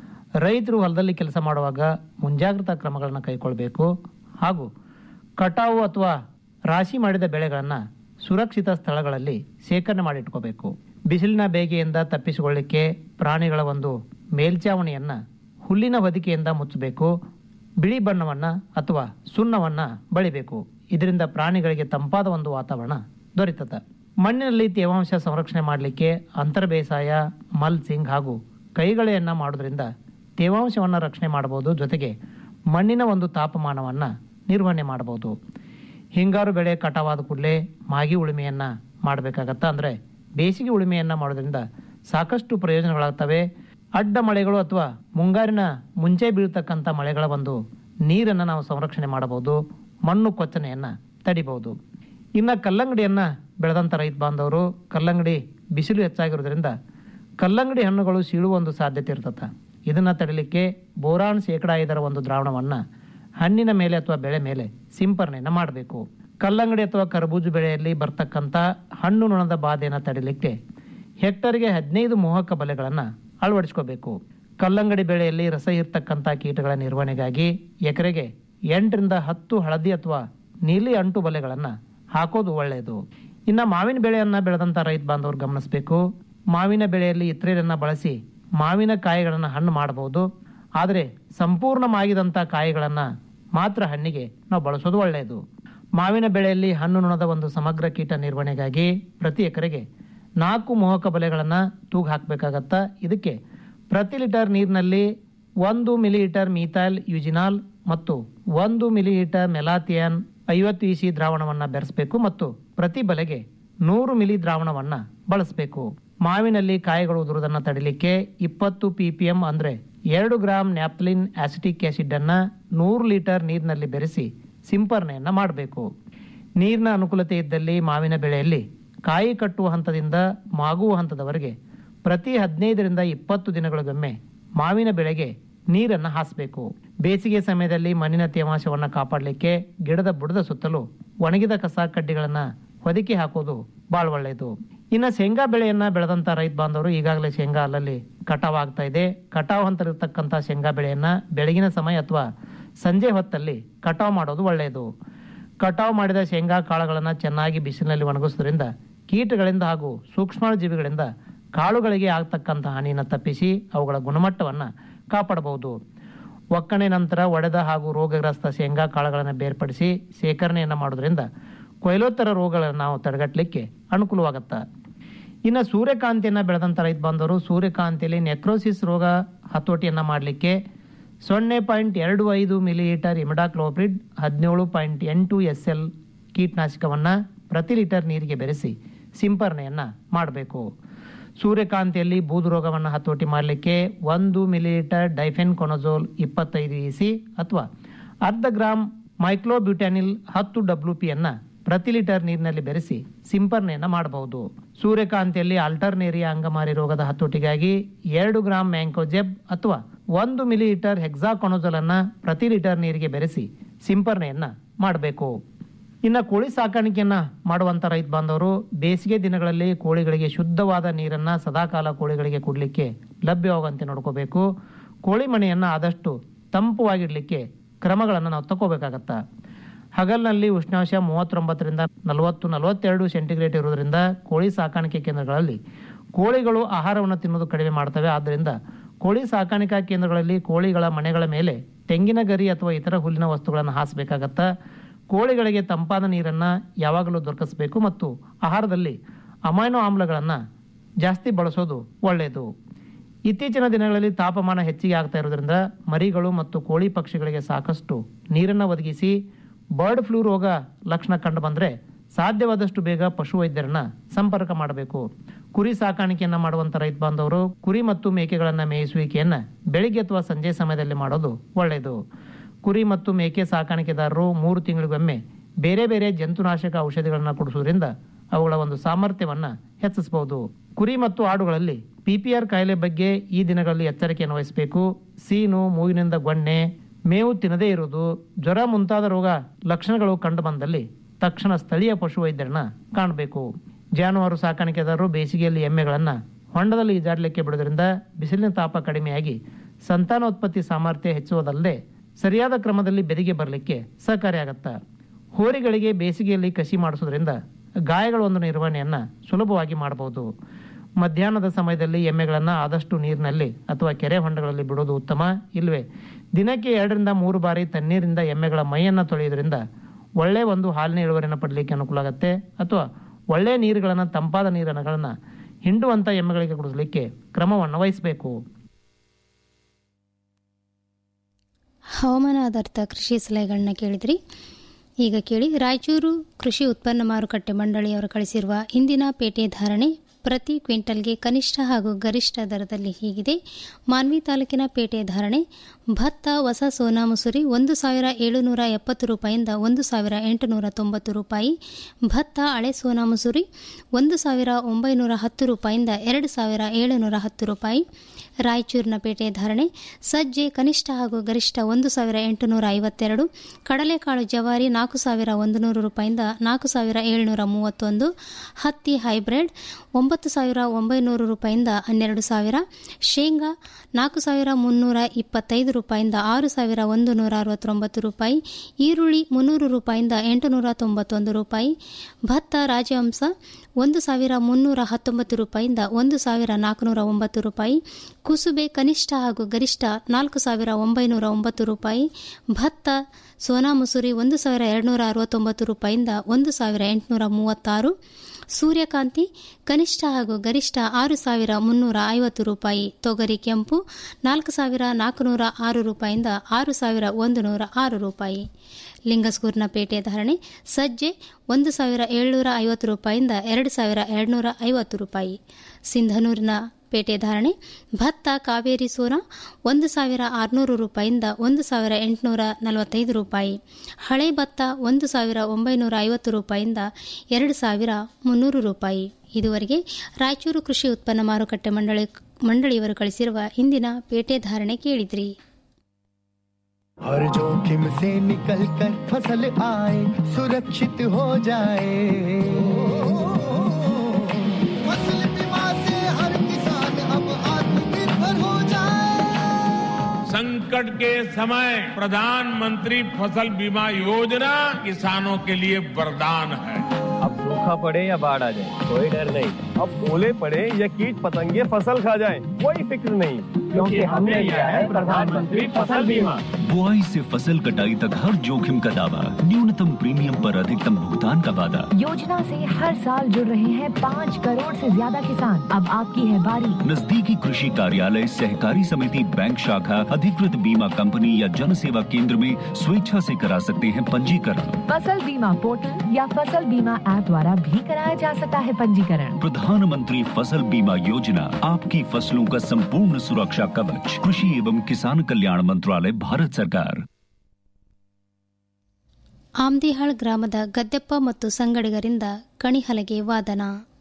ರೈತರು ಹೊಲದಲ್ಲಿ ಕೆಲಸ ಮಾಡುವಾಗ ಮುಂಜಾಗ್ರತಾ ಕ್ರಮಗಳನ್ನು ಕೈಗೊಳ್ಳಬೇಕು ಹಾಗೂ ಕಟಾವು ಅಥವಾ ರಾಶಿ ಮಾಡಿದ ಬೆಳೆಗಳನ್ನು ಸುರಕ್ಷಿತ ಸ್ಥಳಗಳಲ್ಲಿ ಶೇಖರಣೆ ಮಾಡಿಟ್ಕೋಬೇಕು ಬಿಸಿಲಿನ ಬೇಗೆಯಿಂದ ತಪ್ಪಿಸಿಕೊಳ್ಳಿಕ್ಕೆ ಪ್ರಾಣಿಗಳ ಒಂದು ಮೇಲ್ಚಾವಣಿಯನ್ನು ಹುಲ್ಲಿನ ಹೊದಿಕೆಯಿಂದ ಮುಚ್ಚಬೇಕು ಬಿಳಿ ಬಣ್ಣವನ್ನ ಅಥವಾ ಸುಣ್ಣವನ್ನ ಬಳಿಬೇಕು ಇದರಿಂದ ಪ್ರಾಣಿಗಳಿಗೆ ತಂಪಾದ ಒಂದು ವಾತಾವರಣ ದೊರೆತದೆ ಮಣ್ಣಿನಲ್ಲಿ ತೇವಾಂಶ ಸಂರಕ್ಷಣೆ ಮಾಡಲಿಕ್ಕೆ ಅಂತರ ಬೇಸಾಯ ಮಲ್ಸಿಂಗ್ ಹಾಗೂ ಕೈಗಳೆಯನ್ನ ಮಾಡೋದ್ರಿಂದ ತೇವಾಂಶವನ್ನು ರಕ್ಷಣೆ ಮಾಡಬಹುದು ಜೊತೆಗೆ ಮಣ್ಣಿನ ಒಂದು ತಾಪಮಾನವನ್ನು ನಿರ್ವಹಣೆ ಮಾಡಬಹುದು ಹಿಂಗಾರು ಬೆಳೆ ಕಟಾವಾದ ಕೂಡಲೇ ಮಾಗಿ ಉಳುಮೆಯನ್ನ ಮಾಡಬೇಕಾಗತ್ತ ಅಂದ್ರೆ ಬೇಸಿಗೆ ಉಳುಮೆಯನ್ನ ಮಾಡೋದ್ರಿಂದ ಸಾಕಷ್ಟು ಪ್ರಯೋಜನಗಳಾಗ್ತವೆ ಅಡ್ಡ ಮಳೆಗಳು ಅಥವಾ ಮುಂಗಾರಿನ ಮುಂಚೆ ಬೀಳ್ತಕ್ಕಂಥ ಮಳೆಗಳ ಒಂದು ನೀರನ್ನು ನಾವು ಸಂರಕ್ಷಣೆ ಮಾಡಬಹುದು ಮಣ್ಣು ಕೊಚ್ಚನೆಯನ್ನ ತಡಿಬಹುದು ಇನ್ನು ಕಲ್ಲಂಗಡಿಯನ್ನ ಬೆಳೆದಂಥ ರೈತ ಬಾಂಧವರು ಕಲ್ಲಂಗಡಿ ಬಿಸಿಲು ಹೆಚ್ಚಾಗಿರೋದ್ರಿಂದ ಕಲ್ಲಂಗಡಿ ಹಣ್ಣುಗಳು ಸೀಳುವ ಒಂದು ಸಾಧ್ಯತೆ ಇರ್ತದೆ ಇದನ್ನ ತಡಿಲಿಕ್ಕೆ ಬೋರಾನ್ ಶೇಕಡ ಐದರ ಒಂದು ದ್ರಾವಣವನ್ನ ಹಣ್ಣಿನ ಮೇಲೆ ಅಥವಾ ಬೆಳೆ ಮೇಲೆ ಸಿಂಪರಣೆಯನ್ನ ಮಾಡಬೇಕು ಕಲ್ಲಂಗಡಿ ಅಥವಾ ಕರಬೂಜು ಬೆಳೆಯಲ್ಲಿ ಬರ್ತಕ್ಕಂಥ ಹಣ್ಣು ನೊಣದ ಬಾಧೆಯನ್ನು ತಡಿಲಿಕ್ಕೆ ಹೆಕ್ಟರ್ಗೆ ಹದಿನೈದು ಮೋಹಕ ಬಲೆಗಳನ್ನು ಅಳವಡಿಸ್ಕೋಬೇಕು ಕಲ್ಲಂಗಡಿ ಬೆಳೆಯಲ್ಲಿ ರಸ ಇರ್ತಕ್ಕಂಥ ಕೀಟಗಳ ನಿರ್ವಹಣೆಗಾಗಿ ಎಕರೆಗೆ ಎಂಟರಿಂದ ಹತ್ತು ಹಳದಿ ಅಥವಾ ನೀಲಿ ಅಂಟು ಬಲೆಗಳನ್ನು ಹಾಕೋದು ಒಳ್ಳೆಯದು ಇನ್ನು ಮಾವಿನ ಬೆಳೆಯನ್ನ ಬೆಳೆದಂತ ರೈತ ಬಾಂಧವರು ಗಮನಿಸಬೇಕು ಮಾವಿನ ಬೆಳೆಯಲ್ಲಿ ಇತರೆಯನ್ನ ಬಳಸಿ ಮಾವಿನ ಕಾಯಿಗಳನ್ನು ಹಣ್ಣು ಮಾಡಬಹುದು ಆದರೆ ಸಂಪೂರ್ಣ ಮಾಗಿದಂಥ ಕಾಯಿಗಳನ್ನ ಮಾತ್ರ ಹಣ್ಣಿಗೆ ನಾವು ಬಳಸೋದು ಒಳ್ಳೆಯದು ಮಾವಿನ ಬೆಳೆಯಲ್ಲಿ ಹಣ್ಣು ನೊಣದ ಒಂದು ಸಮಗ್ರ ಕೀಟ ನಿರ್ವಹಣೆಗಾಗಿ ಪ್ರತಿ ಎಕರೆಗೆ ನಾಲ್ಕು ಮೋಹಕ ಬಲೆಗಳನ್ನು ತೂಗು ಹಾಕಬೇಕಾಗತ್ತಾ ಇದಕ್ಕೆ ಪ್ರತಿ ಲೀಟರ್ ನೀರಿನಲ್ಲಿ ಒಂದು ಮಿಲಿಲೀಟರ್ ಮೀಥೈಲ್ ಯುಜಿನಾಲ್ ಮತ್ತು ಒಂದು ಮಿಲಿಲೀಟರ್ ಮೆಲಾಥಿಯನ್ ಐವತ್ತು ಇಸಿ ದ್ರಾವಣವನ್ನು ಬೆರೆಸಬೇಕು ಮತ್ತು ಪ್ರತಿ ಬಲೆಗೆ ನೂರು ಮಿಲಿ ದ್ರಾವಣವನ್ನು ಬಳಸಬೇಕು ಮಾವಿನಲ್ಲಿ ಕಾಯಿಗಳು ಉದುರುವುದನ್ನು ತಡಿಲಿಕ್ಕೆ ಇಪ್ಪತ್ತು ಪಿಪಿಎಂ ಅಂದ್ರೆ ಎರಡು ಗ್ರಾಂ ನ್ಯಾಪ್ಲಿನ್ ಆಸಿಟಿಕ್ ಆಸಿಡ್ ಅನ್ನ ನೂರು ಲೀಟರ್ ನೀರಿನಲ್ಲಿ ಬೆರೆಸಿ ಸಿಂಪರಣೆಯನ್ನ ಮಾಡಬೇಕು ನೀರಿನ ಅನುಕೂಲತೆ ಇದ್ದಲ್ಲಿ ಮಾವಿನ ಬೆಳೆಯಲ್ಲಿ ಕಾಯಿ ಕಟ್ಟುವ ಹಂತದಿಂದ ಮಾಗುವ ಹಂತದವರೆಗೆ ಪ್ರತಿ ಹದಿನೈದರಿಂದ ಇಪ್ಪತ್ತು ದಿನಗಳಿಗೊಮ್ಮೆ ಮಾವಿನ ಬೆಳೆಗೆ ನೀರನ್ನು ಹಾಸಬೇಕು ಬೇಸಿಗೆ ಸಮಯದಲ್ಲಿ ಮಣ್ಣಿನ ತೇವಾಂಶವನ್ನು ಕಾಪಾಡಲಿಕ್ಕೆ ಗಿಡದ ಬುಡದ ಸುತ್ತಲೂ ಒಣಗಿದ ಕಸ ಕಡ್ಡಿಗಳನ್ನ ಹೊದಿಕೆ ಹಾಕೋದು ಬಹಳ ಒಳ್ಳೆಯದು ಇನ್ನು ಶೇಂಗಾ ಬೆಳೆಯನ್ನ ಬೆಳೆದಂತ ರೈತ ಬಾಂಧವರು ಈಗಾಗಲೇ ಶೇಂಗಾ ಅಲ್ಲಲ್ಲಿ ಕಟಾವ್ ಆಗ್ತಾ ಇದೆ ಕಟಾವ್ ಹಂತದಲ್ಲಿರ್ತಕ್ಕಂಥ ಶೇಂಗಾ ಬೆಳೆಯನ್ನ ಬೆಳಗಿನ ಸಮಯ ಅಥವಾ ಸಂಜೆ ಹೊತ್ತಲ್ಲಿ ಕಟಾವ್ ಮಾಡೋದು ಒಳ್ಳೆಯದು ಕಟಾವ್ ಮಾಡಿದ ಶೇಂಗಾ ಕಾಳುಗಳನ್ನು ಚೆನ್ನಾಗಿ ಬಿಸಿಲಿನಲ್ಲಿ ಒಣಗಿಸೋದ್ರಿಂದ ಕೀಟಗಳಿಂದ ಹಾಗೂ ಸೂಕ್ಷ್ಮಾಣು ಜೀವಿಗಳಿಂದ ಕಾಳುಗಳಿಗೆ ಆಗ್ತಕ್ಕಂಥ ಹಾನಿಯನ್ನು ತಪ್ಪಿಸಿ ಅವುಗಳ ಗುಣಮಟ್ಟವನ್ನು ಕಾಪಾಡಬಹುದು ಒಕ್ಕಣೆ ನಂತರ ಒಡೆದ ಹಾಗೂ ರೋಗಗ್ರಸ್ತ ಶೇಂಗಾ ಕಾಳುಗಳನ್ನು ಬೇರ್ಪಡಿಸಿ ಶೇಖರಣೆಯನ್ನು ಮಾಡೋದ್ರಿಂದ ಕೊಯ್ಲೋತ್ತರ ರೋಗಗಳನ್ನು ನಾವು ತಡೆಗಟ್ಟಲಿಕ್ಕೆ ಅನುಕೂಲವಾಗುತ್ತೆ ಇನ್ನು ಸೂರ್ಯಕಾಂತಿಯನ್ನು ಬೆಳೆದಂಥ ರೈತ ಬಾಂಧವರು ಸೂರ್ಯಕಾಂತಿಯಲ್ಲಿ ನೆಕ್ರೋಸಿಸ್ ರೋಗ ಹತೋಟಿಯನ್ನು ಮಾಡಲಿಕ್ಕೆ ಸೊನ್ನೆ ಪಾಯಿಂಟ್ ಎರಡು ಐದು ಮಿಲಿಲೀಟರ್ ಇಮಿಡಾಕ್ಲೋಪ್ರಿಡ್ ಹದಿನೇಳು ಪಾಯಿಂಟ್ ಎಂಟು ಎಸ್ ಎಲ್ ಕೀಟನಾಶಕವನ್ನು ಪ್ರತಿ ಲೀಟರ್ ನೀರಿಗೆ ಬೆರೆಸಿ ಸಿಂಪರಣೆಯನ್ನು ಮಾಡಬೇಕು ಸೂರ್ಯಕಾಂತಿಯಲ್ಲಿ ಬೂದು ರೋಗವನ್ನು ಹತೋಟಿ ಮಾಡಲಿಕ್ಕೆ ಒಂದು ಮಿಲಿಲೀಟರ್ ಡೈಫೆನ್ ಕೊನಜೋಲ್ ಇಪ್ಪತ್ತೈದು ಇಸಿ ಅಥವಾ ಅರ್ಧ ಗ್ರಾಂ ಮೈಕ್ಲೋಬ್ಯೂಟ್ಯಾನಿಲ್ ಹತ್ತು ಡಬ್ಲ್ಯೂ ಪಿಯನ್ನು ಪ್ರತಿ ಲೀಟರ್ ನೀರಿನಲ್ಲಿ ಬೆರೆಸಿ ಸಿಂಪರಣೆಯನ್ನು ಮಾಡಬಹುದು ಸೂರ್ಯಕಾಂತಿಯಲ್ಲಿ ಆಲ್ಟರ್ನೇರಿಯಾ ಅಂಗಮಾರಿ ರೋಗದ ಹತೋಟಿಗಾಗಿ ಎರಡು ಗ್ರಾಂ ಮ್ಯಾಂಕೋಜೆಬ್ ಅಥವಾ ಒಂದು ಮಿಲಿಲೀಟರ್ ಹೆಕ್ಸಾಕೊನೋಜಲ್ ಅನ್ನ ಪ್ರತಿ ಲೀಟರ್ ನೀರಿಗೆ ಬೆರೆಸಿ ಸಿಂಪರಣೆಯನ್ನ ಮಾಡಬೇಕು ಇನ್ನು ಕೋಳಿ ಸಾಕಾಣಿಕೆಯನ್ನ ಮಾಡುವಂತ ರೈತ ಬಾಂಧವರು ಬೇಸಿಗೆ ದಿನಗಳಲ್ಲಿ ಕೋಳಿಗಳಿಗೆ ಶುದ್ಧವಾದ ನೀರನ್ನ ಸದಾಕಾಲ ಕೋಳಿಗಳಿಗೆ ಕೊಡಲಿಕ್ಕೆ ಲಭ್ಯವಾಗುವಂತೆ ನೋಡ್ಕೋಬೇಕು ಕೋಳಿ ಮನೆಯನ್ನ ಆದಷ್ಟು ತಂಪುವಾಗಿಡ್ಲಿಕ್ಕೆ ಕ್ರಮಗಳನ್ನು ನಾವು ತಗೋಬೇಕಾಗತ್ತ ಹಗಲಿನಲ್ಲಿ ಉಷ್ಣಾಂಶ ಮೂವತ್ತೊಂಬತ್ತರಿಂದ ನಲವತ್ತು ನಲವತ್ತೆರಡು ಸೆಂಟಿಗ್ರೇಡ್ ಇರುವುದರಿಂದ ಕೋಳಿ ಸಾಕಾಣಿಕೆ ಕೇಂದ್ರಗಳಲ್ಲಿ ಕೋಳಿಗಳು ಆಹಾರವನ್ನು ತಿನ್ನೋದು ಕಡಿಮೆ ಮಾಡ್ತವೆ ಆದ್ದರಿಂದ ಕೋಳಿ ಸಾಕಾಣಿಕಾ ಕೇಂದ್ರಗಳಲ್ಲಿ ಕೋಳಿಗಳ ಮನೆಗಳ ಮೇಲೆ ತೆಂಗಿನ ಗರಿ ಅಥವಾ ಇತರ ಹುಲ್ಲಿನ ವಸ್ತುಗಳನ್ನು ಹಾಸಬೇಕಾಗತ್ತ ಕೋಳಿಗಳಿಗೆ ತಂಪಾದ ನೀರನ್ನು ಯಾವಾಗಲೂ ದೊರಕಿಸಬೇಕು ಮತ್ತು ಆಹಾರದಲ್ಲಿ ಅಮೈನೋ ಆಮ್ಲಗಳನ್ನು ಜಾಸ್ತಿ ಬಳಸೋದು ಒಳ್ಳೆಯದು ಇತ್ತೀಚಿನ ದಿನಗಳಲ್ಲಿ ತಾಪಮಾನ ಹೆಚ್ಚಿಗೆ ಆಗ್ತಾ ಇರೋದ್ರಿಂದ ಮರಿಗಳು ಮತ್ತು ಕೋಳಿ ಪಕ್ಷಿಗಳಿಗೆ ಸಾಕಷ್ಟು ನೀರನ್ನು ಒದಗಿಸಿ ಬರ್ಡ್ ಫ್ಲೂ ರೋಗ ಲಕ್ಷಣ ಕಂಡು ಬಂದರೆ ಸಾಧ್ಯವಾದಷ್ಟು ಬೇಗ ಪಶುವೈದ್ಯರನ್ನ ಸಂಪರ್ಕ ಮಾಡಬೇಕು ಕುರಿ ಸಾಕಾಣಿಕೆಯನ್ನ ಮಾಡುವಂತ ರೈತ ಬಾಂಧವರು ಕುರಿ ಮತ್ತು ಮೇಕೆಗಳನ್ನ ಮೇಯಿಸುವಿಕೆಯನ್ನ ಬೆಳಿಗ್ಗೆ ಅಥವಾ ಸಂಜೆ ಸಮಯದಲ್ಲಿ ಮಾಡೋದು ಒಳ್ಳೆಯದು ಕುರಿ ಮತ್ತು ಮೇಕೆ ಸಾಕಾಣಿಕೆದಾರರು ಮೂರು ತಿಂಗಳಿಗೊಮ್ಮೆ ಬೇರೆ ಬೇರೆ ಜಂತುನಾಶಕ ಔಷಧಿಗಳನ್ನ ಕೊಡಿಸೋದ್ರಿಂದ ಅವುಗಳ ಒಂದು ಸಾಮರ್ಥ್ಯವನ್ನ ಹೆಚ್ಚಿಸಬಹುದು ಕುರಿ ಮತ್ತು ಆಡುಗಳಲ್ಲಿ ಪಿಪಿಆರ್ ಕಾಯಿಲೆ ಬಗ್ಗೆ ಈ ದಿನಗಳಲ್ಲಿ ಎಚ್ಚರಿಕೆಯನ್ನು ವಹಿಸಬೇಕು ಸೀನು ಮೂಗಿನಿಂದ ಗೊಣ್ಣೆ ಮೇವು ತಿನ್ನದೇ ಇರುವುದು ಜ್ವರ ಮುಂತಾದ ರೋಗ ಲಕ್ಷಣಗಳು ಕಂಡು ಬಂದಲ್ಲಿ ತಕ್ಷಣ ಸ್ಥಳೀಯ ಪಶುವೈದ್ಯರನ್ನ ಕಾಣಬೇಕು ಜಾನುವಾರು ಸಾಕಾಣಿಕೆದಾರರು ಬೇಸಿಗೆಯಲ್ಲಿ ಎಮ್ಮೆಗಳನ್ನ ಹೊಂಡದಲ್ಲಿ ಈಜಾಡಲಿಕ್ಕೆ ಬಿಡೋದ್ರಿಂದ ಬಿಸಿಲಿನ ತಾಪ ಕಡಿಮೆಯಾಗಿ ಸಂತಾನೋತ್ಪತ್ತಿ ಸಾಮರ್ಥ್ಯ ಹೆಚ್ಚುವುದಲ್ಲದೆ ಸರಿಯಾದ ಕ್ರಮದಲ್ಲಿ ಬೆದಿಗೆ ಬರಲಿಕ್ಕೆ ಸಹಕಾರಿಯಾಗತ್ತ ಹೋರಿಗಳಿಗೆ ಬೇಸಿಗೆಯಲ್ಲಿ ಕಸಿ ಮಾಡಿಸೋದ್ರಿಂದ ಗಾಯಗಳ ಒಂದು ನಿರ್ವಹಣೆಯನ್ನ ಸುಲಭವಾಗಿ ಮಾಡಬಹುದು ಮಧ್ಯಾಹ್ನದ ಸಮಯದಲ್ಲಿ ಎಮ್ಮೆಗಳನ್ನ ಆದಷ್ಟು ನೀರಿನಲ್ಲಿ ಅಥವಾ ಕೆರೆ ಹೊಂಡಗಳಲ್ಲಿ ಬಿಡೋದು ಉತ್ತಮ ಇಲ್ವೇ ದಿನಕ್ಕೆ ಎರಡರಿಂದ ಮೂರು ಬಾರಿ ತಣ್ಣೀರಿಂದ ಎಮ್ಮೆಗಳ ಮೈಯನ್ನ ತೊಳೆಯೋದ್ರಿಂದ ಒಳ್ಳೆ ಒಂದು ಹಾಲಿನ ಇಳುವರಿಯನ್ನು ಪಡಲಿಕ್ಕೆ ಅನುಕೂಲ ಆಗುತ್ತೆ ಅಥವಾ ಒಳ್ಳೆ ನೀರುಗಳನ್ನು ತಂಪಾದ ನೀರನ್ನು ಹಿಂಡುವಂತ ಎಮ್ಮೆಗಳಿಗೆ ಕುಡಿಸಲಿಕ್ಕೆ ಕ್ರಮವನ್ನು ವಹಿಸಬೇಕು ಹವಾಮಾನ ಆಧಾರಿತ ಕೃಷಿ ಸಲಹೆಗಳನ್ನ ಕೇಳಿದ್ರಿ ಈಗ ಕೇಳಿ ರಾಯಚೂರು ಕೃಷಿ ಉತ್ಪನ್ನ ಮಾರುಕಟ್ಟೆ ಮಂಡಳಿಯವರು ಕಳಿಸಿರುವ ಇಂದಿನ ಪೇಟೆ ಧಾರಣೆ ಪ್ರತಿ ಕ್ವಿಂಟಲ್ಗೆ ಕನಿಷ್ಠ ಹಾಗೂ ಗರಿಷ್ಠ ದರದಲ್ಲಿ ಹೀಗಿದೆ ಮಾನ್ವಿ ತಾಲೂಕಿನ ಪೇಟೆ ಧಾರಣೆ ಭತ್ತ ಹೊಸ ಸೋನಾ ಮುಸುರಿ ಒಂದು ಸಾವಿರ ಏಳುನೂರ ಎಪ್ಪತ್ತು ರೂಪಾಯಿಂದ ಒಂದು ಸಾವಿರ ಎಂಟುನೂರ ತೊಂಬತ್ತು ರೂಪಾಯಿ ಭತ್ತ ಹಳೆ ಸೋನಾ ಮುಸುರಿ ಒಂದು ಸಾವಿರ ಒಂಬೈನೂರ ಹತ್ತು ರೂಪಾಯಿಂದ ಎರಡು ಸಾವಿರ ಏಳುನೂರ ಹತ್ತು ರೂಪಾಯಿ ರಾಯಚೂರಿನ ಪೇಟೆ ಧಾರಣೆ ಸಜ್ಜೆ ಕನಿಷ್ಠ ಹಾಗೂ ಗರಿಷ್ಠ ಒಂದು ಸಾವಿರ ಎಂಟುನೂರ ಐವತ್ತೆರಡು ಕಡಲೆಕಾಳು ಜವಾರಿ ನಾಲ್ಕು ಸಾವಿರ ಒಂದು ನೂರು ರೂಪಾಯಿಂದ ನಾಲ್ಕು ಸಾವಿರ ಏಳುನೂರ ಮೂವತ್ತೊಂದು ಹತ್ತಿ ಹೈಬ್ರಿಡ್ ಒಂಬತ್ತು ಸಾವಿರ ಒಂಬೈನೂರು ರೂಪಾಯಿಂದ ಹನ್ನೆರಡು ಸಾವಿರ ಶೇಂಗಾ ನಾಲ್ಕು ಸಾವಿರ ಮುನ್ನೂರ ಇಪ್ಪತ್ತೈದು ರೂಪಾಯಿಂದ ಆರು ಸಾವಿರ ಒಂದು ನೂರ ಅರವತ್ತೊಂಬತ್ತು ರೂಪಾಯಿ ಈರುಳ್ಳಿ ಮುನ್ನೂರು ರೂಪಾಯಿಂದ ಎಂಟುನೂರ ತೊಂಬತ್ತೊಂದು ರೂಪಾಯಿ ಭತ್ತ ರಾಜಹಂಸ ಒಂದು ಸಾವಿರ ಮುನ್ನೂರ ಹತ್ತೊಂಬತ್ತು ರೂಪಾಯಿಂದ ಒಂದು ಸಾವಿರ ನಾಲ್ಕುನೂರ ಒಂಬತ್ತು ರೂಪಾಯಿ ಕುಸುಬೆ ಕನಿಷ್ಠ ಹಾಗೂ ಗರಿಷ್ಠ ನಾಲ್ಕು ಸಾವಿರ ಒಂಬೈನೂರ ಒಂಬತ್ತು ರೂಪಾಯಿ ಭತ್ತ ಸೋನಾ ಮಸೂರಿ ಒಂದು ಸಾವಿರ ಎರಡುನೂರ ಅರವತ್ತೊಂಬತ್ತು ರೂಪಾಯಿಂದ ಒಂದು ಸಾವಿರ ಎಂಟುನೂರ ಮೂವತ್ತಾರು ಸೂರ್ಯಕಾಂತಿ ಕನಿಷ್ಠ ಹಾಗೂ ಗರಿಷ್ಠ ಆರು ಸಾವಿರ ಮುನ್ನೂರ ಐವತ್ತು ರೂಪಾಯಿ ತೊಗರಿ ಕೆಂಪು ನಾಲ್ಕು ಸಾವಿರ ನಾಲ್ಕುನೂರ ಆರು ರೂಪಾಯಿಂದ ಆರು ಸಾವಿರ ಒಂದು ನೂರ ಆರು ರೂಪಾಯಿ ಲಿಂಗಸ್ಗೂರಿನ ಪೇಟೆ ಧಾರಣೆ ಸಜ್ಜೆ ಒಂದು ಸಾವಿರ ಏಳ್ನೂರ ಐವತ್ತು ರೂಪಾಯಿಂದ ಎರಡು ಸಾವಿರ ಎರಡುನೂರ ಐವತ್ತು ರೂಪಾಯಿ ಸಿಂಧನೂರಿನ ಪೇಟೆ ಧಾರಣೆ ಭತ್ತ ಕಾವೇರಿ ಸೋನಾ ಒಂದು ಸಾವಿರ ಆರುನೂರು ರೂಪಾಯಿಂದ ಒಂದು ಸಾವಿರ ಎಂಟುನೂರ ನಲವತ್ತೈದು ರೂಪಾಯಿ ಹಳೆ ಭತ್ತ ಒಂದು ಸಾವಿರ ಒಂಬೈನೂರ ಐವತ್ತು ರೂಪಾಯಿಂದ ಎರಡು ಸಾವಿರ ಮುನ್ನೂರು ರೂಪಾಯಿ ಇದುವರೆಗೆ ರಾಯಚೂರು ಕೃಷಿ ಉತ್ಪನ್ನ ಮಾರುಕಟ್ಟೆ ಮಂಡಳಿ ಮಂಡಳಿಯವರು ಕಳಿಸಿರುವ ಇಂದಿನ ಪೇಟೆ ಧಾರಣೆ ಕೇಳಿದ್ರಿ हर जोखिम से निकल कर फसल आए सुरक्षित हो जाए फसल बीमा से हर किसान अब आत्मनिर्भर हो जाए संकट के समय प्रधानमंत्री फसल बीमा योजना किसानों के लिए वरदान है अब सूखा पड़े या बाढ़ आ जाए कोई डर नहीं अब ओले पड़े या कीट पतंगे फसल खा जाए कोई फिक्र नहीं क्योंकि हमने लिया है प्रधानमंत्री फसल बीमा बुआई से फसल कटाई तक हर जोखिम का दावा न्यूनतम प्रीमियम पर अधिकतम भुगतान का वादा योजना से हर साल जुड़ रहे हैं पाँच करोड़ से ज्यादा किसान अब आपकी है बारी नजदीकी कृषि कार्यालय सहकारी समिति बैंक शाखा अधिकृत बीमा कंपनी या जन सेवा केंद्र में स्वेच्छा से करा सकते हैं पंजीकरण फसल बीमा पोर्टल या फसल बीमा ऐप द्वारा भी कराया जा सकता है पंजीकरण प्रधानमंत्री फसल बीमा योजना आपकी फसलों का संपूर्ण सुरक्षा कवच कृषि एवं किसान कल्याण मंत्रालय भारत सरकार ಆಮ್ದಿಹಾಳ್ ಗ್ರಾಮದ ಗದ್ದೆಪ್ಪ ಮತ್ತು ಸಂಗಡಿಗರಿಂದ ಕಣಿಹಲಗೆ ವಾದನ